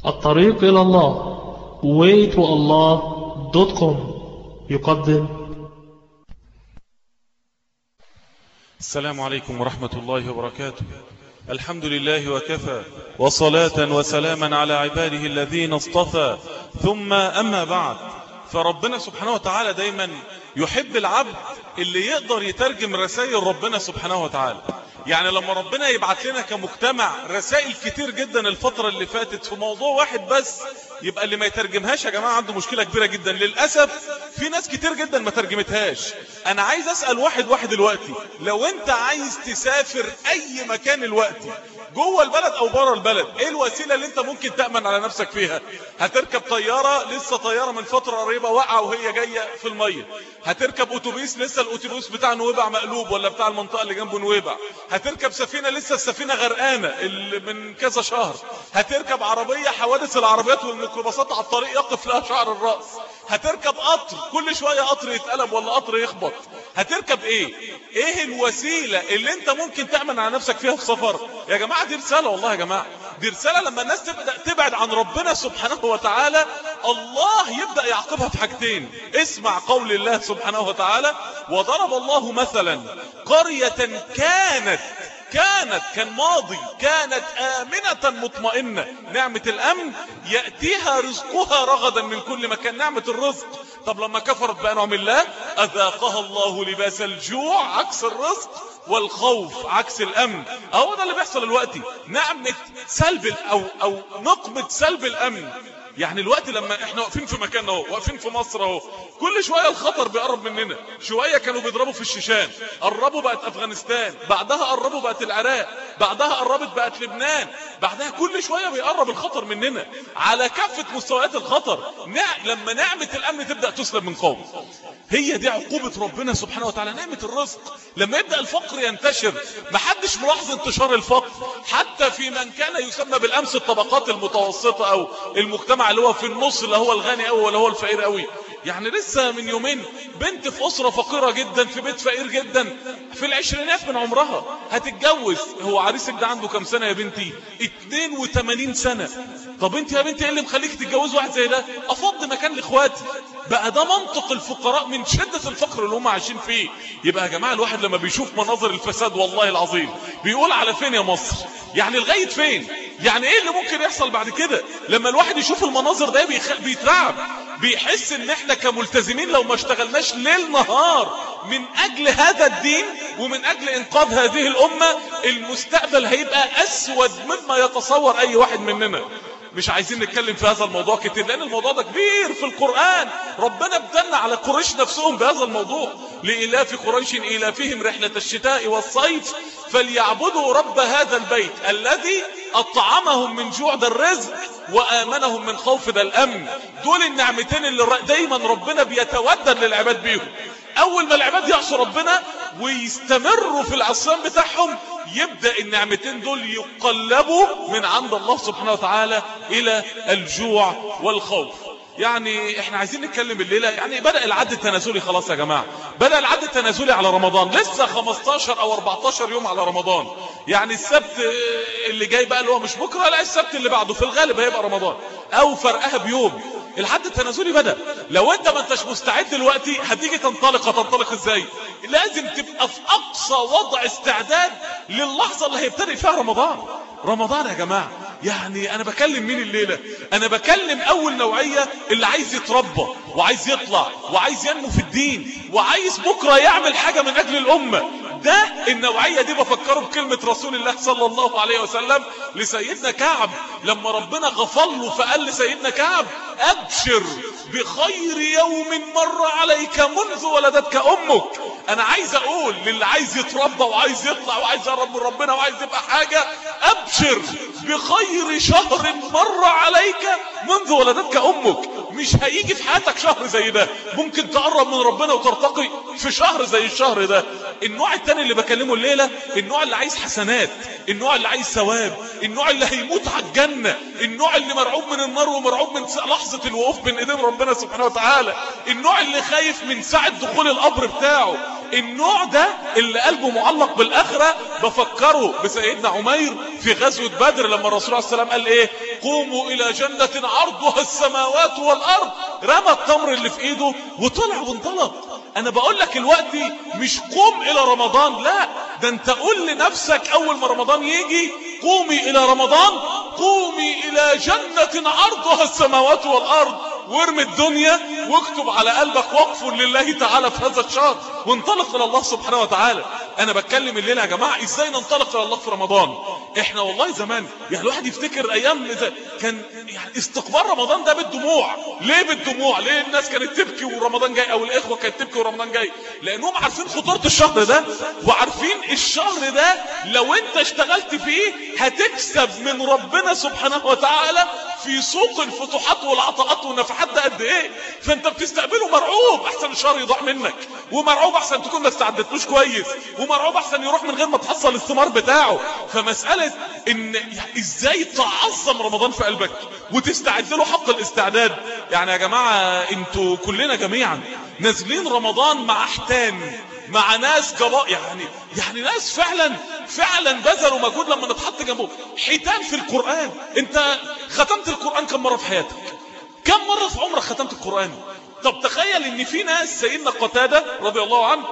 الطريق إلى الله waytoallah.com يقدم السلام عليكم ورحمة الله وبركاته الحمد لله وكفى وصلاة وسلاما على عباده الذين اصطفى ثم أما بعد فربنا سبحانه وتعالى دايما يحب العبد اللي يقدر يترجم رسائل ربنا سبحانه وتعالى يعني لما ربنا يبعت لنا كمجتمع رسائل كتير جدا الفترة اللي فاتت في موضوع واحد بس يبقى اللي ما يترجمهاش يا جماعة عنده مشكلة كبيرة جدا للأسف في ناس كتير جدا ما ترجمتهاش أنا عايز أسأل واحد واحد دلوقتي لو أنت عايز تسافر أي مكان الوقت جوه البلد او بره البلد ايه الوسيله اللي انت ممكن تامن على نفسك فيها هتركب طياره لسه طياره من فتره قريبه واقعه وهي جايه في الميه هتركب اتوبيس لسه الاتوبيس بتاع نويبع مقلوب ولا بتاع المنطقه اللي جنبه نويبع هتركب سفينه لسه السفينه غرقانه اللي من كذا شهر هتركب عربيه حوادث العربيات والميكروباصات على الطريق يقف لها شعر الراس هتركب قطر كل شويه قطر يتقلب ولا قطر يخبط هتركب ايه ايه الوسيله اللي انت ممكن تامن على نفسك فيها في سفر يا جماعه دي رساله والله يا جماعه دي رساله لما الناس تبدا تبعد عن ربنا سبحانه وتعالى الله يبدا يعاقبها في حاجتين اسمع قول الله سبحانه وتعالى وضرب الله مثلا قريه كانت كانت كان ماضي كانت آمنة مطمئنة نعمة الأمن يأتيها رزقها رغدا من كل مكان نعمة الرزق طب لما كفرت بأنعم الله أذاقها الله لباس الجوع عكس الرزق والخوف عكس الأمن أهو ده اللي بيحصل دلوقتي نعمة سلب أو, أو نقمة سلب الأمن يعني الوقت لما احنا واقفين في مكان اهو واقفين في مصر اهو كل شويه الخطر بيقرب مننا شويه كانوا بيضربوا في الشيشان قربوا بقت افغانستان بعدها قربوا بقت العراق بعدها قربت بقت لبنان بعدها كل شويه بيقرب الخطر مننا على كافه مستويات الخطر نع... لما نعمه الامن تبدا تسلب من قوم هي دي عقوبه ربنا سبحانه وتعالى نعمه الرزق لما يبدا الفقر ينتشر محدش ملاحظ انتشار الفقر حتى في من كان يسمى بالامس الطبقات المتوسطه او المجتمع اللي هو في النص اللي هو الغني قوي ولا هو الفقير قوي يعني لسه من يومين بنت في أسرة فقيرة جدا في بيت فقير جدا في العشرينات من عمرها هتتجوز هو عريسك ده عنده كام سنة يا بنتي 82 سنة طب انت يا بنتي ايه اللي مخليك تتجوز واحد زي ده افض مكان لاخواتي بقى ده منطق الفقراء من شدة الفقر اللي هم عايشين فيه يبقى يا جماعة الواحد لما بيشوف مناظر الفساد والله العظيم بيقول على فين يا مصر يعني لغاية فين يعني ايه اللي ممكن يحصل بعد كده لما الواحد يشوف المناظر ده بيخ... بيترعب بيحس ان احنا كملتزمين لو ما اشتغلناش ليل نهار من اجل هذا الدين ومن اجل انقاذ هذه الامة المستقبل هيبقى اسود مما يتصور اي واحد مننا مش عايزين نتكلم في هذا الموضوع كتير لان الموضوع ده كبير في القرآن ربنا ابتلنا على قريش نفسهم بهذا الموضوع لإلاف قريش إلافهم رحلة الشتاء والصيف فليعبدوا رب هذا البيت الذي أطعمهم من جوع ده الرزق وآمنهم من خوف ده الأمن دول النعمتين اللي دايما ربنا بيتودد للعباد بيهم أول ما العباد يعصوا ربنا ويستمروا في العصيان بتاعهم يبدأ النعمتين دول يقلبوا من عند الله سبحانه وتعالى إلى الجوع والخوف يعني احنا عايزين نتكلم الليلة يعني بدأ العد التنازلي خلاص يا جماعة بدأ العد التنازلي على رمضان لسه 15 او 14 يوم على رمضان يعني السبت اللي جاي بقى اللي هو مش بكرة لا السبت اللي بعده في الغالب هيبقى رمضان او فرقها بيوم العد التنازلي بدأ لو انت ما انتش مستعد دلوقتي هتيجي تنطلق هتنطلق ازاي لازم تبقى في اقصى وضع استعداد للحظة اللي هيبتدئ فيها رمضان رمضان يا جماعة يعني انا بكلم مين الليلة انا بكلم اول نوعية اللي عايز يتربى وعايز يطلع وعايز ينمو في الدين وعايز بكرة يعمل حاجة من اجل الامة ده النوعية دي بفكره بكلمة رسول الله صلى الله عليه وسلم لسيدنا كعب لما ربنا غفر له فقال لسيدنا كعب ابشر بخير يوم مر عليك منذ ولدتك امك انا عايز اقول للي عايز يتربى وعايز يطلع وعايز يقرب من ربنا وعايز يبقى حاجة ابشر بخير شهر مر عليك منذ ولدتك امك مش هيجي في حياتك شهر زي ده ممكن تقرب من ربنا وترتقي في شهر زي الشهر ده النوع التاني اللي بكلمه الليلة النوع اللي عايز حسنات النوع اللي عايز ثواب النوع اللي هيموت على الجنة النوع اللي مرعوب من النار ومرعوب من لحظة الوقوف بين ايدين ربنا سبحانه وتعالى النوع اللي خايف من ساعة دخول القبر بتاعه النوع ده اللي قلبه معلق بالاخره بفكره بسيدنا عمير في غزوه بدر لما الرسول عليه السلام قال ايه قوموا الى جنه عرضها السماوات والارض رمى التمر اللي في ايده وطلع وانطلق انا بقول لك الوقت مش قوم الى رمضان لا ده انت قول لنفسك اول ما رمضان يجي قومي الى رمضان قومي الى جنة عرضها السماوات والارض وارمي الدنيا واكتب على قلبك وقف لله تعالى في هذا الشهر وانطلق الى الله سبحانه وتعالى انا بتكلم الليله يا جماعه ازاي ننطلق الى الله في رمضان احنا والله زمان يعني الواحد يفتكر ايام كان يعني استقبال رمضان ده بالدموع ليه بالدموع ليه الناس كانت تبكي ورمضان جاي او الاخوه كانت تبكي ورمضان جاي لانهم عارفين خطوره الشهر ده وعارفين الشهر ده لو انت اشتغلت فيه هتكسب من ربنا سبحانه وتعالى في سوق الفتوحات والعطاءات والنفحات ده قد ايه فانت بتستقبله مرعوب احسن الشهر يضيع منك ومرعوب احسن تكون ما استعدتلوش كويس ومرعوب احسن يروح من غير ما تحصل الثمار بتاعه فمسألة ان يعني ازاي تعظم رمضان في قلبك وتستعد له حق الاستعداد يعني يا جماعة انتوا كلنا جميعا نازلين رمضان مع احتان مع ناس جباء يعني يعني ناس فعلا فعلا بذلوا مجهود لما نتحط جنبهم حيتان في القرآن انت ختمت القرآن كم مرة في حياتك كم مرة في عمرك ختمت القرآن طب تخيل ان في ناس سيدنا قتادة رضي الله عنه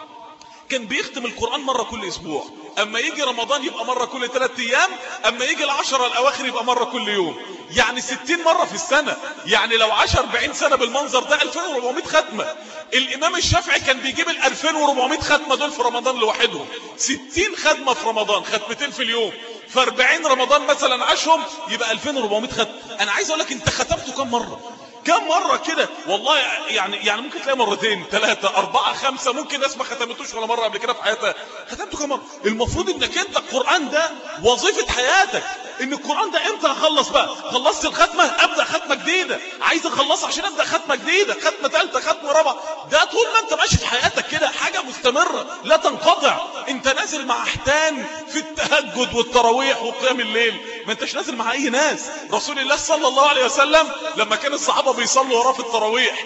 كان بيختم القرآن مرة كل اسبوع اما يجي رمضان يبقى مرة كل ثلاثة ايام اما يجي العشرة الاواخر يبقى مرة كل يوم يعني ستين مرة في السنة يعني لو عشر اربعين سنة بالمنظر ده 2400 ختمة الامام الشافعي كان بيجيب ال 2400 ختمة دول في رمضان لوحدهم 60 ختمة في رمضان ختمتين في اليوم في 40 رمضان مثلا عاشهم يبقى 2400 ختمة انا عايز اقول لك انت ختمته كم مرة كم مرة كده والله يعني يعني ممكن تلاقي مرتين ثلاثة أربعة خمسة ممكن ناس ما ختمتوش ولا مرة قبل كده في حياتها ختمته كم مرة المفروض انك انت القرآن ده وظيفة حياتك ان القرآن ده امتى هخلص بقى خلصت الختمة ابدأ ختمة جديدة عايز اخلصها عشان ابدأ ختمة جديدة ختمة ثالثة ختمة رابعة ده طول ما انت ماشي في حياتك كده حاجة مستمرة لا تنقطع انت نازل مع احتان في التهجد والتراويح وقيام الليل ما انتش نازل مع اي ناس رسول الله صلى الله عليه وسلم لما كان الصحابة بيصلوا وراه في التراويح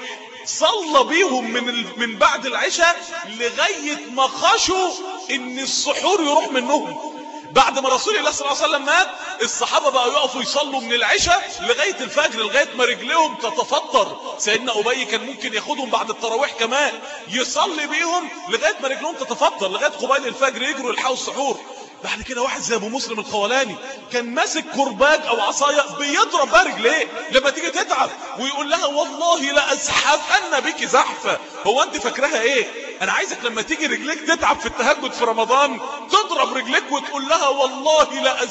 صلى بيهم من ال... من بعد العشاء لغاية ما خشوا ان السحور يروح منهم بعد ما رسول الله صلى الله عليه وسلم مات الصحابة بقوا يقفوا يصلوا من العشاء لغاية الفجر لغاية ما رجليهم تتفطر سيدنا أبي كان ممكن ياخدهم بعد التراويح كمان يصلي بيهم لغاية ما رجلهم تتفطر لغاية قبيل الفجر يجروا يلحقوا السحور بعد كده واحد زي ابو مسلم الخولاني كان ماسك كرباج او عصايه بيضرب بها رجليه لما تيجي تتعب ويقول لها والله لازحفن بك زحفه هو انت فاكراها ايه انا عايزك لما تيجي رجليك تتعب في التهجد في رمضان تضرب رجليك وتقول لها والله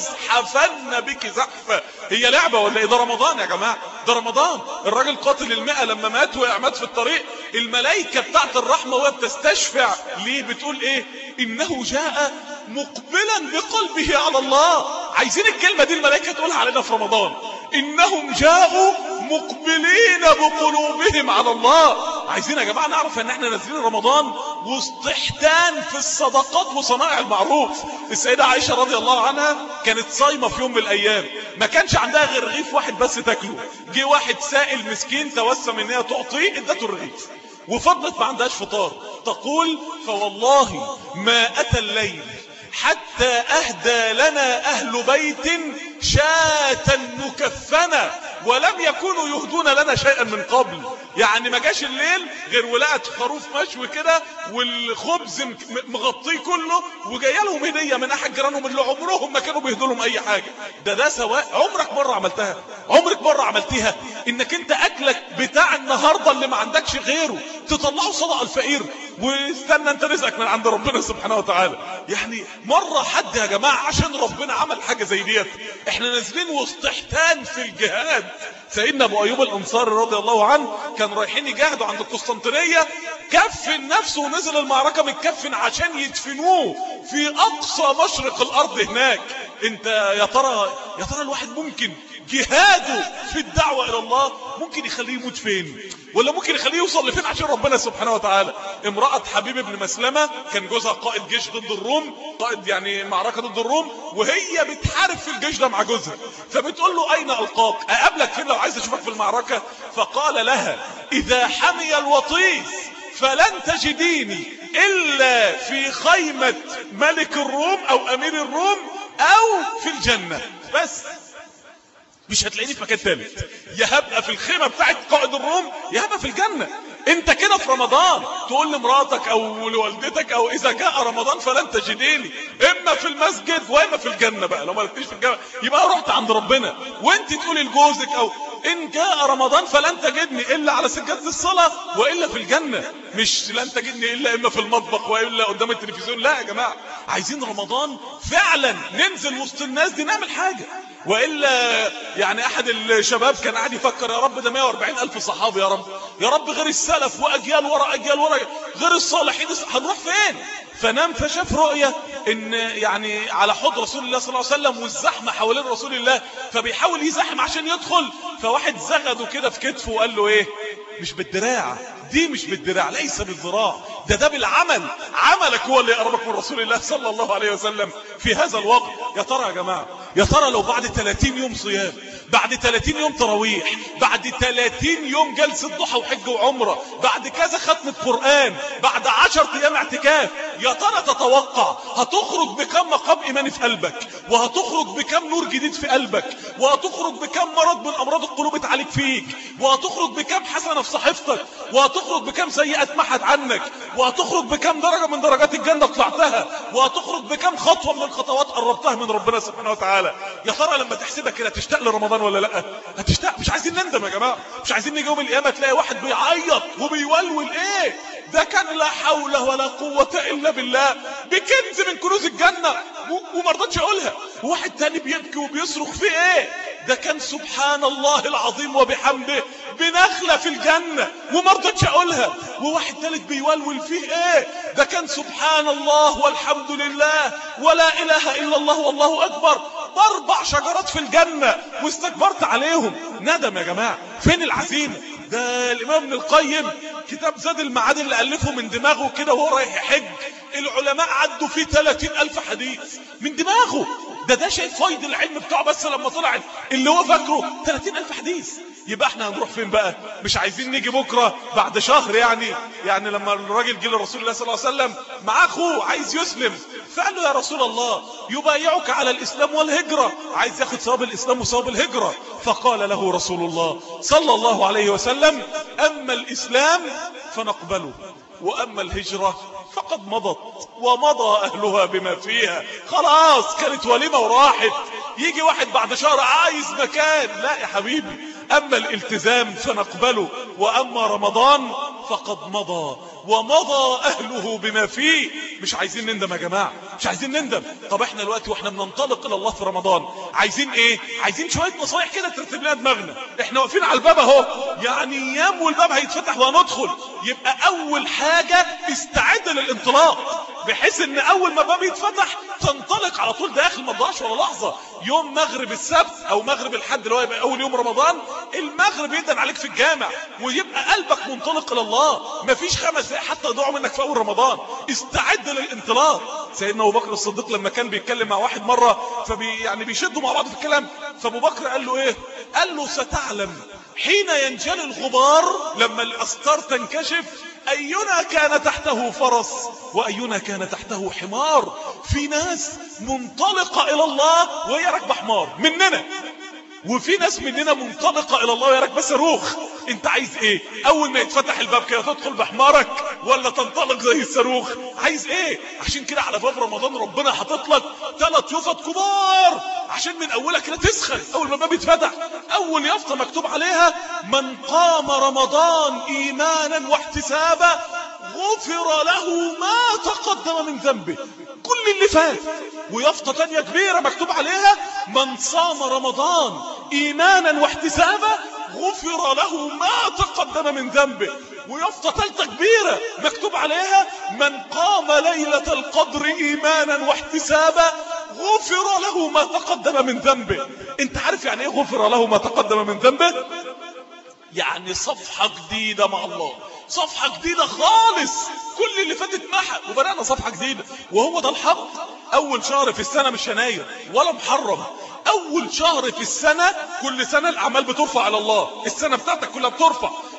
لازحفن بك زحفه هي لعبه ولا ايه ده رمضان يا جماعه ده رمضان الراجل قاتل المئة لما مات وقع مات في الطريق الملائكه بتاعت الرحمه وهي بتستشفع ليه بتقول ايه انه جاء مقبلا بقلبه على الله عايزين الكلمة دي الملائكة تقولها علينا في رمضان انهم جاءوا مقبلين بقلوبهم على الله عايزين يا جماعة نعرف ان احنا نازلين رمضان وسط احتان في الصدقات وصنائع المعروف السيدة عائشة رضي الله عنها كانت صايمة في يوم من الايام ما كانش عندها غير رغيف واحد بس تاكله جه واحد سائل مسكين توسم ان هي تعطيه ادته الرغيف وفضلت ما عندهاش فطار تقول فوالله ما اتى الليل حتى اهدى لنا اهل بيت شاة مكفنة ولم يكونوا يهدون لنا شيئا من قبل يعني ما جاش الليل غير ولقت خروف مشوي كده والخبز مغطيه كله وجايه لهم هديه من احد جيرانهم اللي عمرهم ما كانوا بيهدوا لهم اي حاجه ده ده سواء عمرك مره عملتها عمرك مره عملتيها انك انت اكلك بتاع النهارده اللي ما عندكش غيره تطلعه صدقه الفقير واستنى انت رزقك من عند ربنا سبحانه وتعالى يعني مره حد يا جماعه عشان ربنا عمل حاجه زي ديت احنا نازلين وسط احتان في الجهاد سيدنا ابو ايوب الانصاري رضي الله عنه كان رايحين يجاهدوا عند القسطنطينيه كفن نفسه ونزل المعركه متكفن عشان يدفنوه في اقصى مشرق الارض هناك انت يا ترى يا ترى الواحد ممكن جهاده في الدعوه الى الله ممكن يخليه يموت فين ولا ممكن يخليه يوصل لفين عشان ربنا سبحانه وتعالى امرأة حبيب بن مسلمة كان جوزها قائد جيش ضد الروم قائد يعني معركة ضد الروم وهي بتحارب في الجيش ده مع جوزها فبتقول له اين القاك اقابلك فين لو عايز اشوفك في المعركة فقال لها اذا حمي الوطيس فلن تجديني الا في خيمة ملك الروم او امير الروم او في الجنة بس مش هتلاقيني في مكان ثالث يا هبقى في الخيمه بتاعت قائد الروم يا هبقى في الجنه انت كده في رمضان تقول لمراتك او لوالدتك او اذا جاء رمضان فلن تجديني اما في المسجد واما في الجنه بقى لو ما لقيتنيش في الجنه يبقى رحت عند ربنا وانت تقولي لجوزك او ان جاء رمضان فلن تجدني الا على سجاده الصلاه والا في الجنه مش لن تجدني الا اما في المطبخ والا قدام التلفزيون لا يا جماعه عايزين رمضان فعلا ننزل وسط الناس دي نعمل حاجه والا يعني احد الشباب كان قاعد يفكر يا رب ده 140 الف صحابي يا رب يا رب غير السلف واجيال ورا اجيال ورا غير الصالحين هنروح فين فنام فشاف رؤية ان يعني على حوض رسول الله صلى الله عليه وسلم والزحمة حوالين رسول الله فبيحاول يزحم عشان يدخل فواحد زغده كده في كتفه وقال له ايه مش بالدراع دي مش بالدراع ليس بالذراع ده ده بالعمل عملك هو اللي يقربك من رسول الله صلى الله عليه وسلم في هذا الوقت يا ترى يا جماعة يا ترى لو بعد 30 يوم صيام بعد 30 يوم تراويح بعد 30 يوم جلسة ضحى وحج وعمرة بعد كذا ختمة قرآن بعد 10 ايام اعتكاف يا ترى تتوقع هتخرج بكم مقام ايماني في قلبك وهتخرج بكم نور جديد في قلبك وهتخرج بكم مرض من امراض القلوب اتعالج فيك وهتخرج بكم حسنة في صحيفتك وهتخرج بكم سيئة محت عنك وهتخرج بكم درجة من درجات الجنة طلعتها وهتخرج بكم خطوة من الخطوات قربتها من ربنا سبحانه وتعالى يا ترى لما تحسبها كده تشتاق لرمضان ولا لا هتشتاق مش عايزين نندم يا جماعة مش عايزين نيجي يوم القيامة تلاقي واحد بيعيط وبيولول ايه ده كان لا حول ولا قوة الا بالله بكنز من كنوز الجنة وما رضتش اقولها واحد تاني بيبكي وبيصرخ في ايه ده كان سبحان الله العظيم وبحمده بنخلة في الجنة وما رضتش اقولها وواحد تالت بيولول فيه ايه ده كان سبحان الله والحمد لله ولا اله الا الله والله اكبر باربع شجرات في الجنة واستكبرت عليهم ندم يا جماعة فين العزيمة ده الامام ابن القيم كتاب زاد المعاد اللي الفه من دماغه كده وهو رايح يحج العلماء عدوا فيه 30 الف حديث من دماغه ده ده شايف فايد العلم بتاعه بس لما طلعت اللي هو فاكره 30 الف حديث يبقى احنا هنروح فين بقى مش عايزين نيجي بكرة بعد شهر يعني يعني لما الراجل جه لرسول الله صلى الله عليه وسلم معاه اخوه عايز يسلم فقال له يا رسول الله يبايعك على الاسلام والهجرة عايز ياخد ثواب الاسلام وثواب الهجرة فقال له رسول الله صلى الله عليه وسلم اما الاسلام فنقبله واما الهجرة فقد مضت ومضى اهلها بما فيها خلاص كانت وليمة وراحت يجي واحد بعد شهر عايز مكان لا يا حبيبي اما الالتزام فنقبله واما رمضان فقد مضى ومضى اهله بما فيه مش عايزين نندم يا جماعة مش عايزين نندم طب احنا دلوقتي واحنا بننطلق الى الله في رمضان عايزين ايه عايزين شوية نصايح كده ترتب لنا دماغنا احنا واقفين على الباب اهو يعني ايام والباب هيتفتح وهندخل يبقى اول حاجة استعد للانطلاق بحيث ان اول ما الباب يتفتح تنطلق على طول داخل ما تضيعش ولا لحظة يوم مغرب السبت او مغرب الحد اللي هو يبقى اول يوم رمضان المغرب يدن عليك في الجامع ويبقى قلبك منطلق الى الله مفيش خمس دقايق حتى يضيعوا منك في اول رمضان استعد للانطلاق سيدنا ابو بكر الصديق لما كان بيتكلم مع واحد مرة فبي يعني بيشدوا مع بعض في الكلام فابو بكر قال له ايه قال له ستعلم حين ينجلي الغبار لما الاستار تنكشف اينا كان تحته فرس واينا كان تحته حمار في ناس منطلقة الى الله وهي راكبه حمار مننا وفي ناس مننا منطلقة الى الله وهي راكبه صاروخ انت عايز ايه اول ما يتفتح الباب كده تدخل بحمارك ولا تنطلق زي الصاروخ عايز ايه عشان كده على باب رمضان ربنا حاطط لك ثلاث يفط كبار عشان من اولها كده تسخن اول ما الباب يتفتح اول يافطه مكتوب عليها من قام رمضان ايمانا واحتسابا غفر له ما تقدم من ذنبه كل اللي فات ويافطه تانية كبيرة مكتوب عليها من صام رمضان ايمانا واحتسابا غفر له ما تقدم من ذنبه ويافطه ثالثه كبيرة مكتوب عليها من قام ليلة القدر ايمانا واحتسابا غفر له ما تقدم من ذنبه انت عارف يعني ايه غفر له ما تقدم من ذنبه يعني صفحة جديدة مع الله صفحة جديدة خالص كل اللي فاتت محى وبدأنا صفحة جديدة وهو ده الحق اول شهر في السنة مش يناير ولا محرم اول شهر في السنة كل سنة الاعمال بترفع على الله السنة بتاعتك كلها بترفع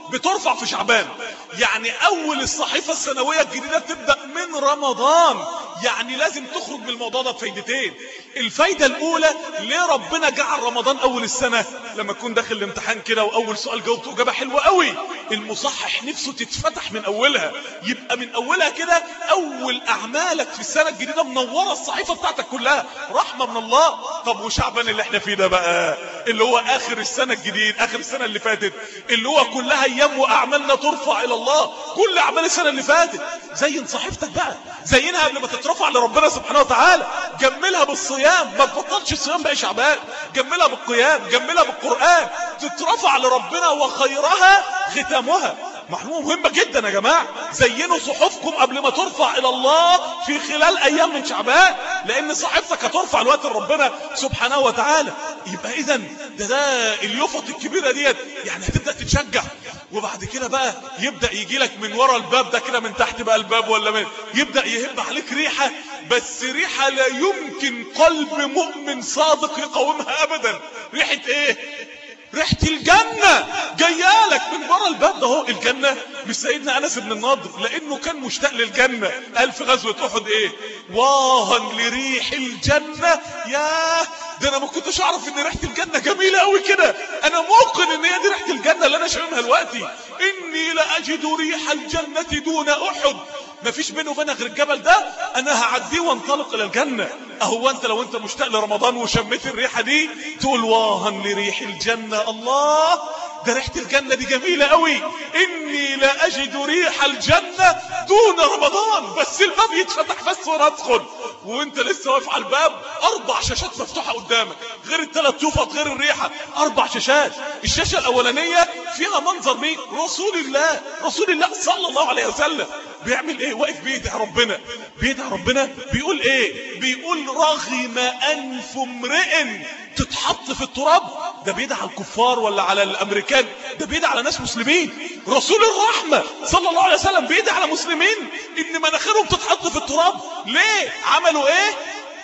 بترفع في شعبان يعني اول الصحيفة السنوية الجديدة تبدأ من رمضان يعني لازم تخرج من الموضوع ده بفايدتين الفايدة الاولى ليه ربنا جعل رمضان اول السنة لما تكون داخل الامتحان كده واول سؤال جاوبته اجابة حلوة قوي المصحح نفسه تتفتح من اولها يبقى من اولها كده اول اعمالك في السنة الجديدة منورة الصحيفة بتاعتك كلها رحمة من الله طب وشعبان اللي احنا فيه ده بقى اللي هو اخر السنة الجديد اخر السنة اللي فاتت اللي هو كلها ايام واعمالنا ترفع الى الله كل اعمال السنة اللي فاتت زين صحيفتك بقى زينها قبل ما تترفع لربنا سبحانه وتعالى جملها بالصيام ما تبطلش الصيام بقى شعبان جملها بالقيام جملها بالقرآن تترفع لربنا وخيرها ختامها معلومة مهمة جدا يا جماعة زينوا صحفكم قبل ما ترفع الى الله في خلال ايام من شعبان لان صحيفتك هترفع الوقت لربنا سبحانه وتعالى يبقى اذا ده ده اليفط الكبيرة ديت يعني هتبدأ تتشجع وبعد كده بقى يبدأ يجي لك من ورا الباب ده كده من تحت بقى الباب ولا من يبدأ يهب عليك ريحة بس ريحة لا يمكن قلب مؤمن صادق يقاومها ابدا ريحة ايه ريحة الجنة جايالك من ورا الباب ده اهو الجنة مش سيدنا انس بن النضر لانه كان مشتاق للجنة قال في غزوة احد ايه واها لريح الجنة ياه ده انا ما كنتش اعرف ان ريحة الجنة جميلة قوي كده انا موقن ان هي دي ريحة الجنة اللي انا شاممها دلوقتي اني لاجد ريح الجنة دون احد مفيش بينه وبينك غير الجبل ده انا هعديه وانطلق الى الجنة اهو انت لو انت مشتاق لرمضان وشميت الريحة دي تقول واها لريح الجنة الله ده ريحة الجنة دي جميلة قوي اني لا اجد ريح الجنة دون رمضان بس الباب يتفتح بس وانا ادخل وانت لسه واقف على الباب اربع شاشات مفتوحة قدامك غير الثلاث يفط غير الريحة اربع شاشات الشاشة الاولانية فيها منظر مين رسول الله رسول الله صلى الله عليه وسلم بيعمل ايه واقف بيدعي ربنا بيدعي ربنا بيقول ايه بيقول رغم انف امرئ تتحط في التراب ده بيدعي على الكفار ولا على الامريكان ده بيدعي على ناس مسلمين رسول الرحمة صلى الله عليه وسلم بيدعي على مسلمين ان مناخيرهم تتحط في التراب ليه عملوا ايه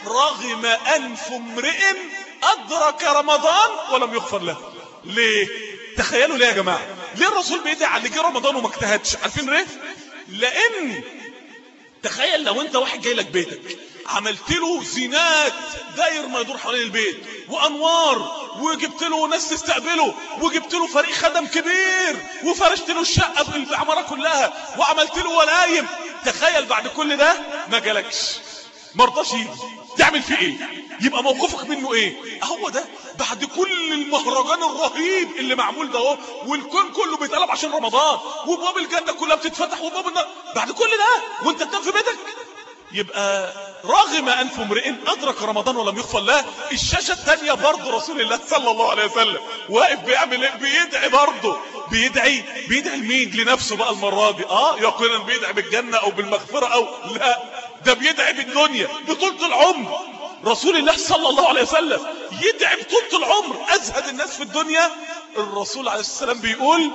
رغم انف امرئ ادرك رمضان ولم يغفر له ليه تخيلوا ليه يا جماعة ليه الرسول بيدعي على اللي جه رمضان وما اجتهدش عارفين ليه لان تخيل لو انت واحد جاي لك بيتك عملت له زينات داير ما يدور حوالين البيت وانوار وجبت له ناس تستقبله وجبت له فريق خدم كبير وفرشت له الشقه في العماره كلها وعملت له ولايم تخيل بعد كل ده ما جالكش ما رضاش يجي تعمل فيه ايه يبقى موقفك منه ايه هو ده بعد كل المهرجان الرهيب اللي معمول ده اهو والكون كله بيتقلب عشان رمضان وابواب الجنه كلها بتتفتح وابواب النار بعد كل ده وانت تنام في بيتك يبقى رغم انف امرئ ادرك رمضان ولم يغفر له الشاشه الثانيه برضه رسول الله صلى الله عليه وسلم واقف بيعمل ايه بيدعي برضه بيدعي بيدعي لمين لنفسه بقى المره دي اه يقينا بيدعي بالجنه او بالمغفره او لا ده بيدعي بالدنيا بطولة العمر رسول الله صلى الله عليه وسلم يدعي بطولة العمر أزهد الناس في الدنيا الرسول عليه السلام بيقول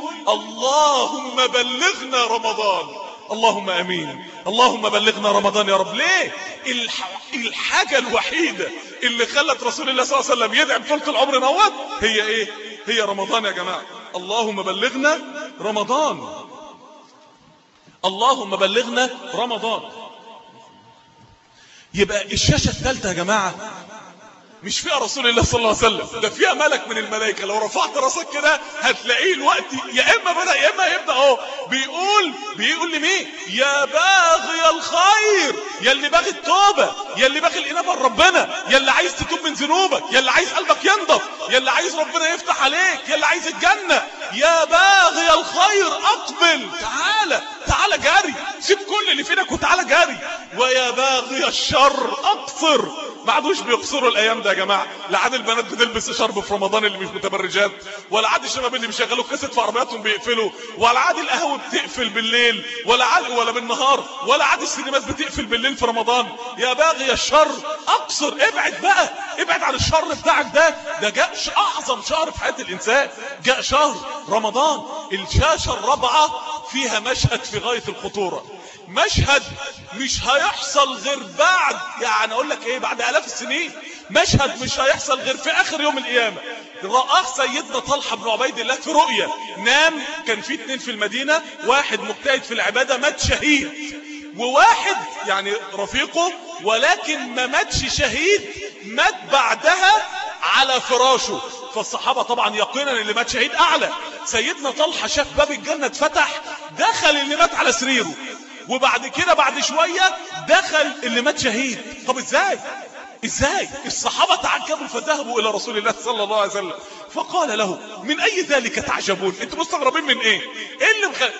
اللهم بلغنا رمضان اللهم امين اللهم بلغنا رمضان يا رب ليه الح... الحاجة الوحيدة اللي خلت رسول الله صلى الله عليه وسلم يدعي بطولة العمر نوت هي ايه هي رمضان يا جماعة اللهم بلغنا رمضان اللهم بلغنا رمضان يبقى الشاشة الثالثة يا جماعة مش فيها رسول الله صلى الله عليه وسلم ده فيها ملك من الملائكة لو رفعت راسك كده هتلاقيه الوقت يا اما بدأ يا اما يبدأ اهو بيقول بيقول لمين يا باغي الخير يا اللي باغي التوبة يا اللي باغي الانابة لربنا يا اللي عايز تتوب من ذنوبك يا اللي عايز قلبك ينضف يا اللي عايز ربنا يفتح عليك يا اللي عايز الجنة يا باغي الخير اقبل تعالى تعالى جاري سيب كل اللي في ايدك وتعالى جاري ويا باغي الشر اقصر ما عادوش بيقصروا الايام ده يا جماعه لا عاد البنات بتلبس شرب في رمضان اللي مش متبرجات ولا عاد الشباب اللي بيشغلوا كاسيت في عربياتهم بيقفلوا ولا عاد القهوه بتقفل بالليل ولا عاد ولا بالنهار ولا عاد السينمات بتقفل بالليل في رمضان يا باغي الشر اقصر ابعد بقى ابعد عن الشر بتاعك ده ده جاء اعظم شهر في حياه الانسان جاء شهر رمضان الشاشه الرابعه فيها مشهد في غايه الخطوره مشهد مش هيحصل غير بعد يعني اقول لك ايه بعد الاف السنين مشهد مش هيحصل غير في اخر يوم القيامة رآه سيدنا طلحة بن عبيد الله في رؤية نام كان في اتنين في المدينة واحد مجتهد في العبادة مات شهيد وواحد يعني رفيقه ولكن ما ماتش شهيد مات بعدها على فراشه فالصحابة طبعا يقينا اللي مات شهيد اعلى سيدنا طلحة شاف باب الجنة اتفتح دخل اللي مات على سريره وبعد كده بعد شوية دخل اللي مات شهيد طب ازاي ازاي الصحابة تعجبوا فذهبوا الى رسول الله صلى الله عليه وسلم فقال له من اي ذلك تعجبون انتوا مستغربين من ايه ايه اللي مخ...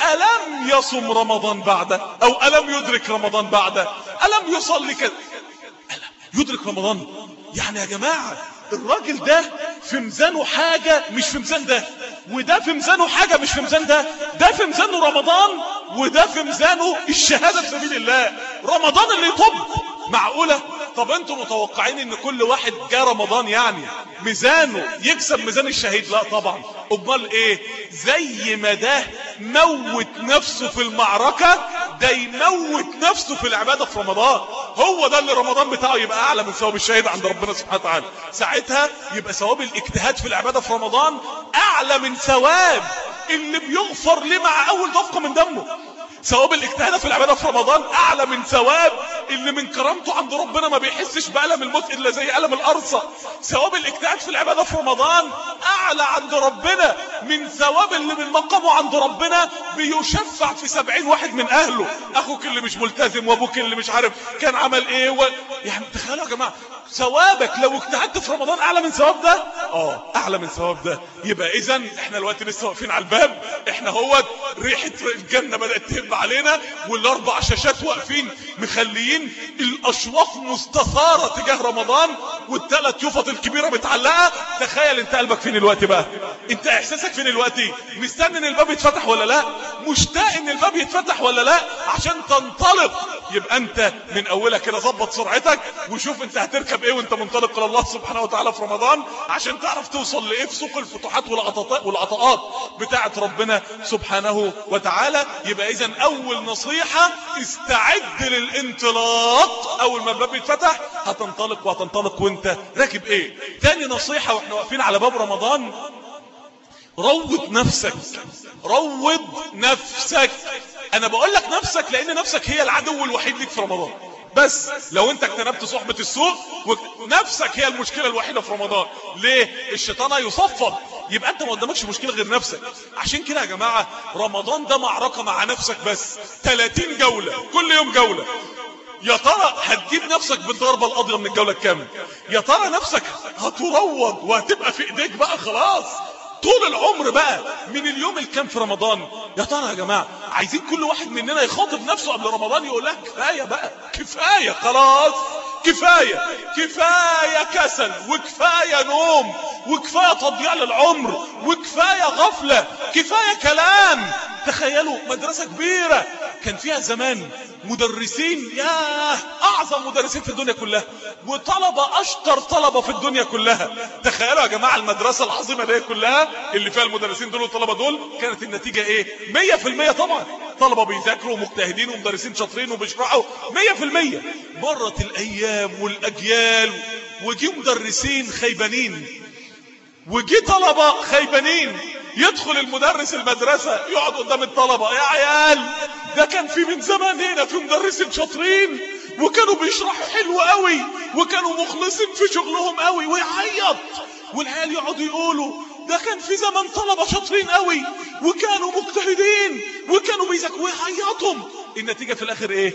الم يصم رمضان بعده او الم يدرك رمضان بعده الم يصلي كده ألم يدرك رمضان يعني يا جماعة الراجل ده في ميزانه حاجة مش في ميزان ده وده في ميزانه حاجة مش في ميزان ده ده في ميزانه رمضان وده في ميزانه الشهادة في سبيل الله رمضان اللي يطب معقولة طب انتوا متوقعين ان كل واحد جاء رمضان يعني ميزانه يكسب ميزان الشهيد لا طبعا امال ايه زي ما ده موت نفسه في المعركة ده يموت نفسه في العبادة في رمضان هو ده اللي رمضان بتاعه يبقى اعلى من ثواب الشهيد عند ربنا سبحانه وتعالى ساعتها يبقى ثواب الاجتهاد في العبادة في رمضان اعلى من ثواب اللي بيغفر ليه مع اول دفقة من دمه ثواب الاجتهاد في العبادة في رمضان اعلى من ثواب اللي من كرامته عند ربنا ما بيحسش بألم الموت الا زي ألم القرصة ثواب الاجتهاد في العبادة في رمضان اعلى عند ربنا من ثواب اللي من مقامه عند ربنا بيشفع في سبعين واحد من اهله اخوك اللي مش ملتزم وابوك اللي مش عارف كان عمل ايه و... يعني تخيلوا يا جماعة ثوابك لو اجتهدت في رمضان اعلى من ثواب ده اه اعلى من ثواب ده يبقى اذا احنا دلوقتي لسه واقفين على الباب احنا هو ريحه الجنه بدات تهب علينا والاربع شاشات واقفين مخليين الاشواف مستثاره تجاه رمضان والثلاث يفط الكبيره متعلقه تخيل انت قلبك فين الوقت بقى انت احساسك فين الوقت مستني ان الباب يتفتح ولا لا مشتاق ان الباب يتفتح ولا لا عشان تنطلق يبقى انت من اولها كده ظبط سرعتك وشوف انت هتركب ايه وانت منطلق الى الله سبحانه وتعالى في رمضان عشان تعرف توصل لايه في سوق الفتوحات والعطاءات والعطاءات بتاعه ربنا سبحانه وتعالى يبقى اذا اول نصيحة استعد للانطلاق اول ما الباب يتفتح هتنطلق وهتنطلق وانت راكب ايه تاني نصيحة واحنا واقفين على باب رمضان روض نفسك روض نفسك انا بقول لك نفسك لان نفسك هي العدو الوحيد ليك في رمضان بس لو انت اجتنبت صحبة السوء نفسك هي المشكلة الوحيدة في رمضان ليه الشيطان يصفد يبقى انت ما قدامكش مشكلة غير نفسك عشان كده يا جماعة رمضان ده معركة مع نفسك بس 30 جولة كل يوم جولة يا ترى هتجيب نفسك بالضربة القاضية من الجولة الكامل يا ترى نفسك هتروض وهتبقى في ايديك بقى خلاص طول العمر بقى من اليوم الكام في رمضان يا ترى يا جماعة عايزين كل واحد مننا يخاطب نفسه قبل رمضان يقول لك كفاية بقى كفاية خلاص كفاية كفاية كسل وكفاية نوم وكفاية تضييع للعمر وكفاية غفلة كفاية كلام تخيلوا مدرسة كبيرة كان فيها زمان مدرسين ياه اعظم مدرسين في الدنيا كلها وطلبة اشطر طلبة في الدنيا كلها تخيلوا يا جماعة المدرسة العظيمة دي كلها اللي فيها المدرسين دول والطلبة دول كانت النتيجة ايه مية في المية طبعا طلبة بيذاكروا ومجتهدين ومدرسين شاطرين وبيشرحوا مية في المية مرت الايام والاجيال وجي مدرسين خيبانين وجي طلبة خيبانين يدخل المدرس المدرسة يقعد قدام الطلبة يا عيال ده كان في من زمان هنا في مدرسين شاطرين وكانوا بيشرحوا حلو قوي وكانوا مخلصين في شغلهم قوي ويعيط والعيال يقعدوا يقولوا ده كان في زمان طلبة شاطرين قوي وكانوا مجتهدين وكانوا بيذاكروا ويعيطهم النتيجة في الاخر ايه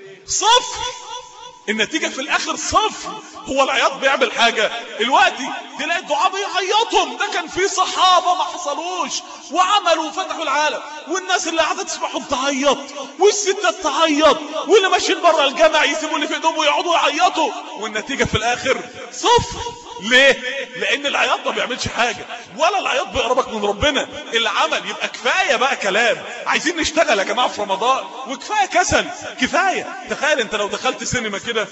صفر النتيجة في الاخر صفر هو العياط بيعمل حاجة الوقت تلاقي الدعاء بيعيطهم ده كان في صحابة ما حصلوش وعملوا وفتحوا العالم والناس اللي قاعدة تسمعهم تعيط والستات تعيط واللي ماشيين بره الجامع يسيبوا اللي في ايدهم ويقعدوا يعيطوا والنتيجة في الاخر صفر ليه لان العياط ما بيعملش حاجة ولا العياط بيقربك من ربنا العمل يبقى كفاية بقى كلام عايزين نشتغل يا جماعة في رمضان وكفاية كسل كفاية تخيل انت لو دخلت سينما كده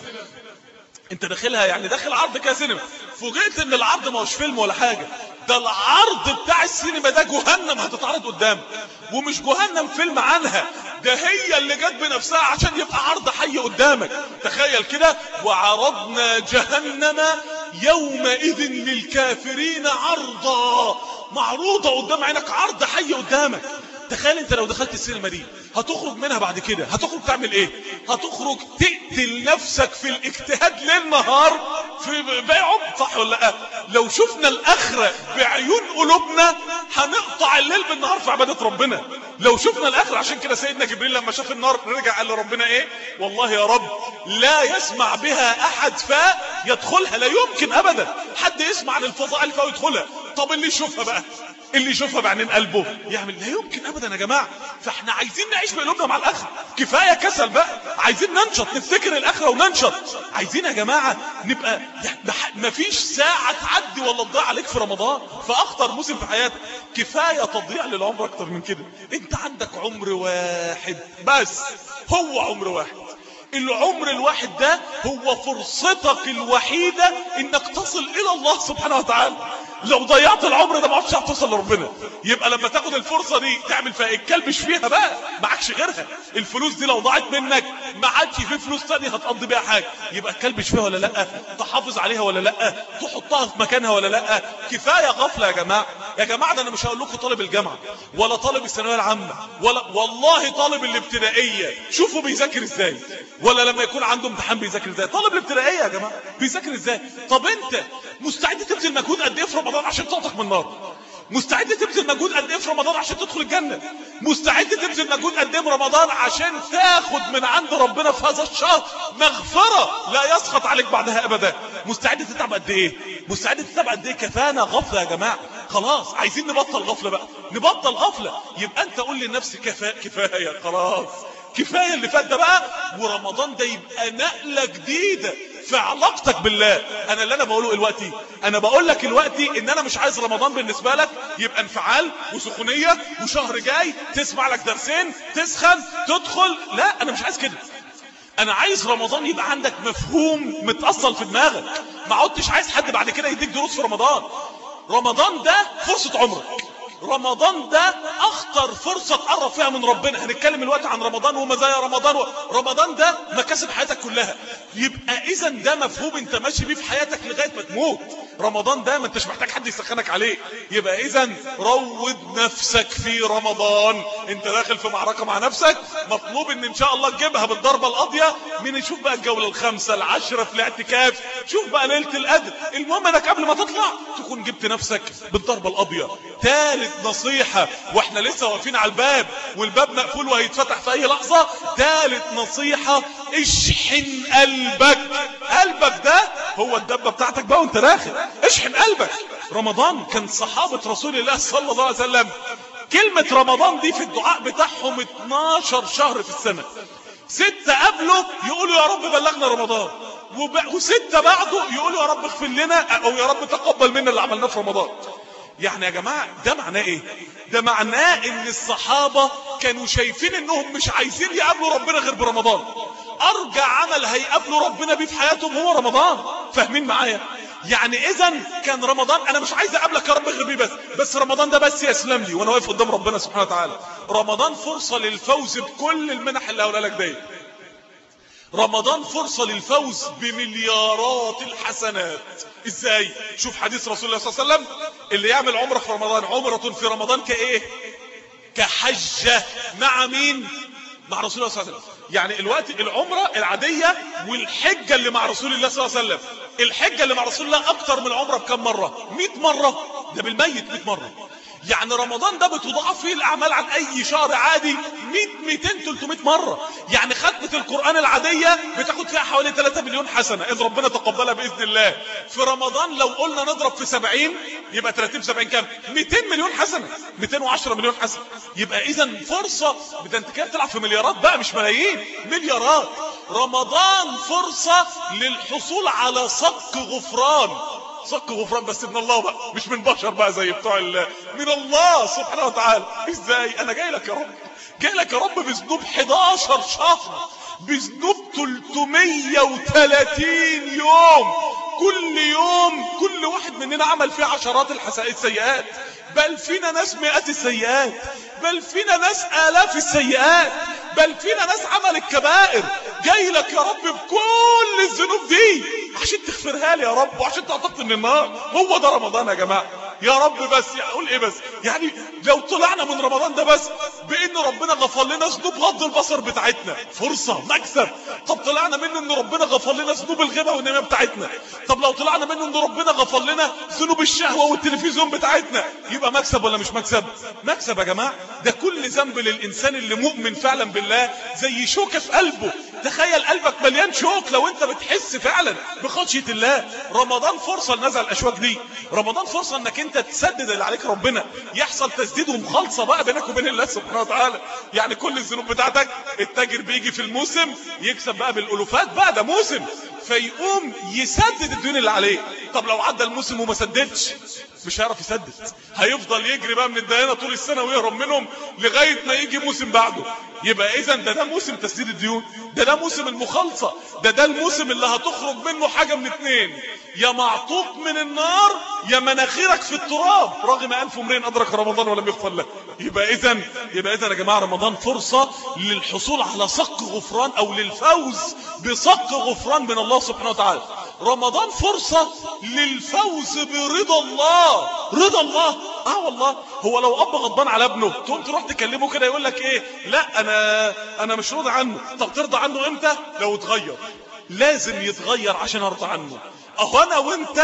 انت داخلها يعني داخل عرض كده سينما فوجئت ان العرض ما هوش فيلم ولا حاجة ده العرض بتاع السينما ده جهنم هتتعرض قدامك ومش جهنم فيلم عنها ده هي اللي جت بنفسها عشان يبقى عرض حي قدامك تخيل كده وعرضنا جهنم يومئذ للكافرين عرضا معروضة قدام عينك عرض حي قدامك تخيل انت لو دخلت السينما دي هتخرج منها بعد كده هتخرج تعمل ايه هتخرج تقتل نفسك في الاجتهاد ليل نهار في بيعهم صح ولا لا لو شفنا الاخره بعيون قلوبنا هنقطع الليل بالنهار في عباده ربنا لو شفنا الاخره عشان كده سيدنا جبريل لما شاف النار رجع قال لربنا ايه والله يا رب لا يسمع بها احد فيدخلها لا يمكن ابدا حد يسمع عن الفضائل فيدخلها طب اللي يشوفها بقى اللي يشوفها بعينين قلبه يعمل لا يمكن ابدا يا جماعه فاحنا عايزين نعيش بقلوبنا مع الاخره كفايه كسل بقى عايزين ننشط نفتكر الاخره وننشط عايزين يا جماعه نبقى ما فيش ساعه تعدي ولا تضيع عليك في رمضان في اخطر موسم في حياتك كفايه تضييع للعمر اكتر من كده انت عندك عمر واحد بس هو عمر واحد العمر الواحد ده هو فرصتك الوحيدة انك تصل الى الله سبحانه وتعالى لو ضيعت العمر ده ما عادش توصل لربنا يبقى لما تاخد الفرصة دي تعمل فيها الكلبش فيها بقى معكش غيرها الفلوس دي لو ضاعت منك ما عادش في فلوس تانية هتقضي بيها حاجة يبقى الكلبش فيها ولا لا تحافظ عليها ولا لا تحطها في مكانها ولا لا كفاية غفلة يا جماعة يا جماعة ده انا مش هقول لكم طالب الجامعة ولا طالب الثانوية العامة ولا والله طالب الابتدائية شوفوا بيذاكر ازاي ولا لما يكون عنده امتحان بيذاكر ازاي طالب الابتدائيه يا جماعه بيذاكر ازاي طب انت مستعد تبذل مجهود قد ايه في رمضان عشان تعتق من النار مستعد تبذل مجهود قد ايه في رمضان عشان تدخل الجنه مستعد تبذل مجهود قد ايه في رمضان عشان تاخد من عند ربنا في هذا الشهر مغفره لا يسخط عليك بعدها ابدا مستعد تتعب قد ايه مستعد تتعب قد ايه كفانا غفله يا جماعه خلاص عايزين نبطل غفله بقى نبطل غفله يبقى انت قول لنفسك كفايه كفايه خلاص كفايه اللي فات ده بقى ورمضان ده يبقى نقله جديده في علاقتك بالله انا اللي انا بقوله دلوقتي انا بقول لك دلوقتي ان انا مش عايز رمضان بالنسبه لك يبقى انفعال وسخونيه وشهر جاي تسمع لك درسين تسخن تدخل لا انا مش عايز كده انا عايز رمضان يبقى عندك مفهوم متأصل في دماغك ما عدتش عايز حد بعد كده يديك دروس في رمضان رمضان ده فرصة عمرك رمضان ده اخطر فرصة تقرب فيها من ربنا هنتكلم الوقت عن رمضان ومزايا رمضان و... رمضان ده مكاسب حياتك كلها يبقى اذا ده مفهوم انت ماشي بيه في حياتك لغاية ما تموت رمضان ده ما انتش محتاج حد يسخنك عليه يبقى اذا روض نفسك في رمضان انت داخل في معركة مع نفسك مطلوب ان ان شاء الله تجيبها بالضربة القاضية من يشوف بقى الجولة الخامسة العشرة في الاعتكاف شوف بقى ليلة القدر المهم انك قبل ما تطلع تكون جبت نفسك بالضربة القاضية ثالث نصيحة واحنا لسه واقفين على الباب والباب مقفول وهيتفتح في اي لحظة ثالث نصيحة اشحن قلبك قلبك ده هو الدبة بتاعتك بقى وانت داخل اشحن قلبك رمضان كان صحابة رسول الله صلى الله عليه وسلم كلمة رمضان دي في الدعاء بتاعهم 12 شهر في السنة ستة قبله يقولوا يا رب بلغنا رمضان وب... وستة بعده يقولوا يا رب اغفر لنا او يا رب تقبل منا اللي عملناه في رمضان يعني يا جماعة ده معناه ايه ده معناه ان الصحابة كانوا شايفين انهم مش عايزين يقابلوا ربنا غير برمضان ارجع عمل هيقابلوا ربنا بيه في حياتهم هو رمضان فاهمين معايا يعني اذا كان رمضان انا مش عايز اقابلك يا رب غير بيه بس بس رمضان ده بس يسلم لي وانا واقف قدام ربنا سبحانه وتعالى رمضان فرصة للفوز بكل المنح اللي هقولها لك دي رمضان فرصة للفوز بمليارات الحسنات ازاي شوف حديث رسول الله صلى الله عليه وسلم اللي يعمل عمره في رمضان عمرة في رمضان كايه كحجة مع مين مع رسول الله صلى الله عليه وسلم يعني الوقت العمرة العادية والحجة اللي مع رسول الله صلى الله عليه وسلم الحجة اللي مع رسول الله اكتر من العمرة بكم مرة 100 مرة ده بالميت 100 مرة يعني رمضان ده بتضاعف فيه الاعمال عن اي شهر عادي 100 200 300 مره يعني ختمه القران العاديه بتاخد فيها حوالي 3 مليون حسنه اذا ربنا تقبلها باذن الله في رمضان لو قلنا نضرب في 70 يبقى 30 في 70 كام 200 مليون حسنه 210 مليون حسنه يبقى اذا فرصه ده انت كده بتلعب في مليارات بقى مش ملايين مليارات رمضان فرصه للحصول على صك غفران صك غفران بس من الله بقى مش من بشر بقى زي بتوع الله من الله سبحانه وتعالى ازاي انا جاي لك يا رب جاي لك يا رب بذنوب 11 شهر بذنوب 330 يوم كل يوم كل واحد مننا عمل فيه عشرات السيئات بل فينا ناس مئات السيئات بل فينا ناس آلاف السيئات بل فينا ناس عملت كبائر جاي لك يا رب بكل الذنوب دي عشان تغفرها لي يا رب وعشان تعتقد من النار هو ده رمضان يا جماعه يا رب بس اقول ايه بس يعني لو طلعنا من رمضان ده بس بان ربنا غفر لنا ذنوب غض البصر بتاعتنا فرصه مكسب طب طلعنا منه ان ربنا غفر لنا ذنوب الغيبه والنميمه بتاعتنا طب لو طلعنا منه ان ربنا غفر لنا ذنوب الشهوه والتلفزيون بتاعتنا يبقى مكسب ولا مش مكسب مكسب يا جماعه ده كل ذنب للانسان اللي مؤمن فعلا بالله زي شوكه في قلبه تخيل قلبك مليان شوك لو انت بتحس فعلا بخشيه الله رمضان فرصه لنزع الاشواك دي رمضان فرصه انك انت تسدد اللي عليك ربنا يحصل تسديد ومخالصه بقى بينك وبين الله سبحانه وتعالى يعني كل الذنوب بتاعتك التاجر بيجي في الموسم يكسب بقى بالالوفات بقى ده موسم فيقوم يسدد الديون اللي عليه طب لو عدى الموسم وما سددش مش هيعرف يسدد هيفضل يجري بقى من الديانه طول السنه ويهرب منهم لغايه ما يجي موسم بعده يبقى اذا ده ده موسم تسديد الديون ده ده موسم المخالصه ده ده الموسم اللي هتخرج منه حاجه من اتنين يا معطوق من النار يا مناخيرك في التراب رغم الف امرئ ادرك رمضان ولم يغفر له يبقى اذا يبقى اذا يا جماعه رمضان فرصه للحصول على صك غفران او للفوز بصك غفران من الله سبحانه وتعالى رمضان فرصة للفوز برضا الله رضا الله اه والله هو لو اب غضبان على ابنه تقوم تروح تكلمه كده يقول لك ايه لا انا انا مش راضي عنه طب ترضى عنه امتى لو اتغير لازم يتغير عشان ارضى عنه اهو انا وانت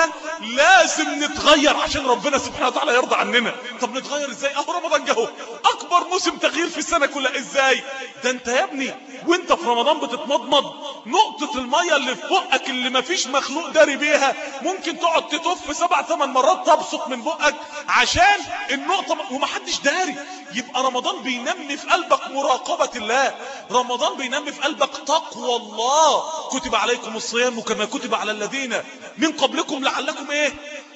لازم نتغير عشان ربنا سبحانه وتعالى يرضى عننا طب نتغير ازاي اهو رمضان جه اكبر موسم تغيير في السنه كلها ازاي ده انت يا ابني وانت في رمضان بتتمضمض نقطه الميه اللي في بقك اللي مفيش مخلوق داري بيها ممكن تقعد تتف سبع ثمان مرات تبصق من بقك عشان النقطه ومحدش داري يبقى رمضان بينمي في قلبك مراقبه الله رمضان بينمي في قلبك تقوى الله كتب عليكم الصيام كما كتب على الذين من قبلكم لعلكم ايه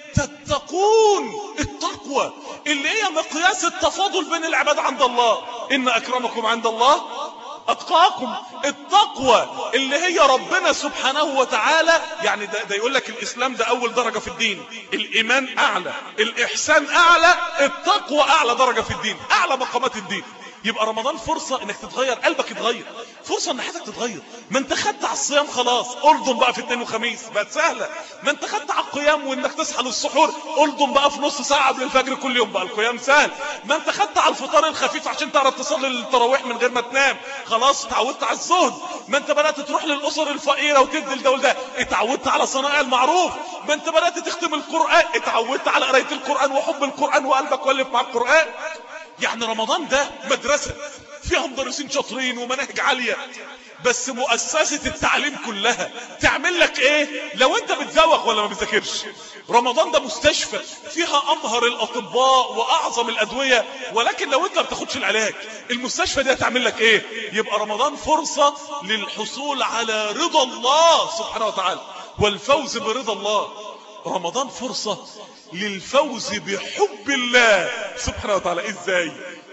تتقون التقوى اللي هي مقياس التفاضل بين العباد عند الله ان اكرمكم عند الله اتقاكم التقوى اللي هي ربنا سبحانه وتعالى يعني ده, ده يقول لك الاسلام ده اول درجة في الدين الايمان اعلى الاحسان اعلى التقوى اعلى درجة في الدين اعلى مقامات الدين يبقى رمضان فرصة انك تتغير قلبك يتغير فرصة ان حياتك تتغير ما انت خدت على الصيام خلاص اردن بقى في اثنين وخميس بقت سهلة ما انت خدت على القيام وانك تصحى للسحور اردن بقى في نص ساعة قبل الفجر كل يوم بقى القيام سهل ما انت خدت على الفطار الخفيف عشان تعرف تصلي التراويح من غير ما تنام خلاص اتعودت على الزهد ما انت بدأت تروح للاسر الفقيرة وتدي لده ولده اتعودت على صنائع المعروف ما انت بدأت تختم القرآن اتعودت على قراية القرآن وحب القرآن وقلبك ولف مع القرآن يعني رمضان ده مدرسة فيها مدرسين شاطرين ومناهج عالية بس مؤسسة التعليم كلها تعمل لك ايه لو انت بتزوق ولا ما بتذاكرش رمضان ده مستشفى فيها امهر الاطباء واعظم الادوية ولكن لو انت ما بتاخدش العلاج المستشفى دي هتعمل لك ايه يبقى رمضان فرصة للحصول على رضا الله سبحانه وتعالى والفوز برضا الله رمضان فرصة للفوز بحب الله سبحانه وتعالى ازاي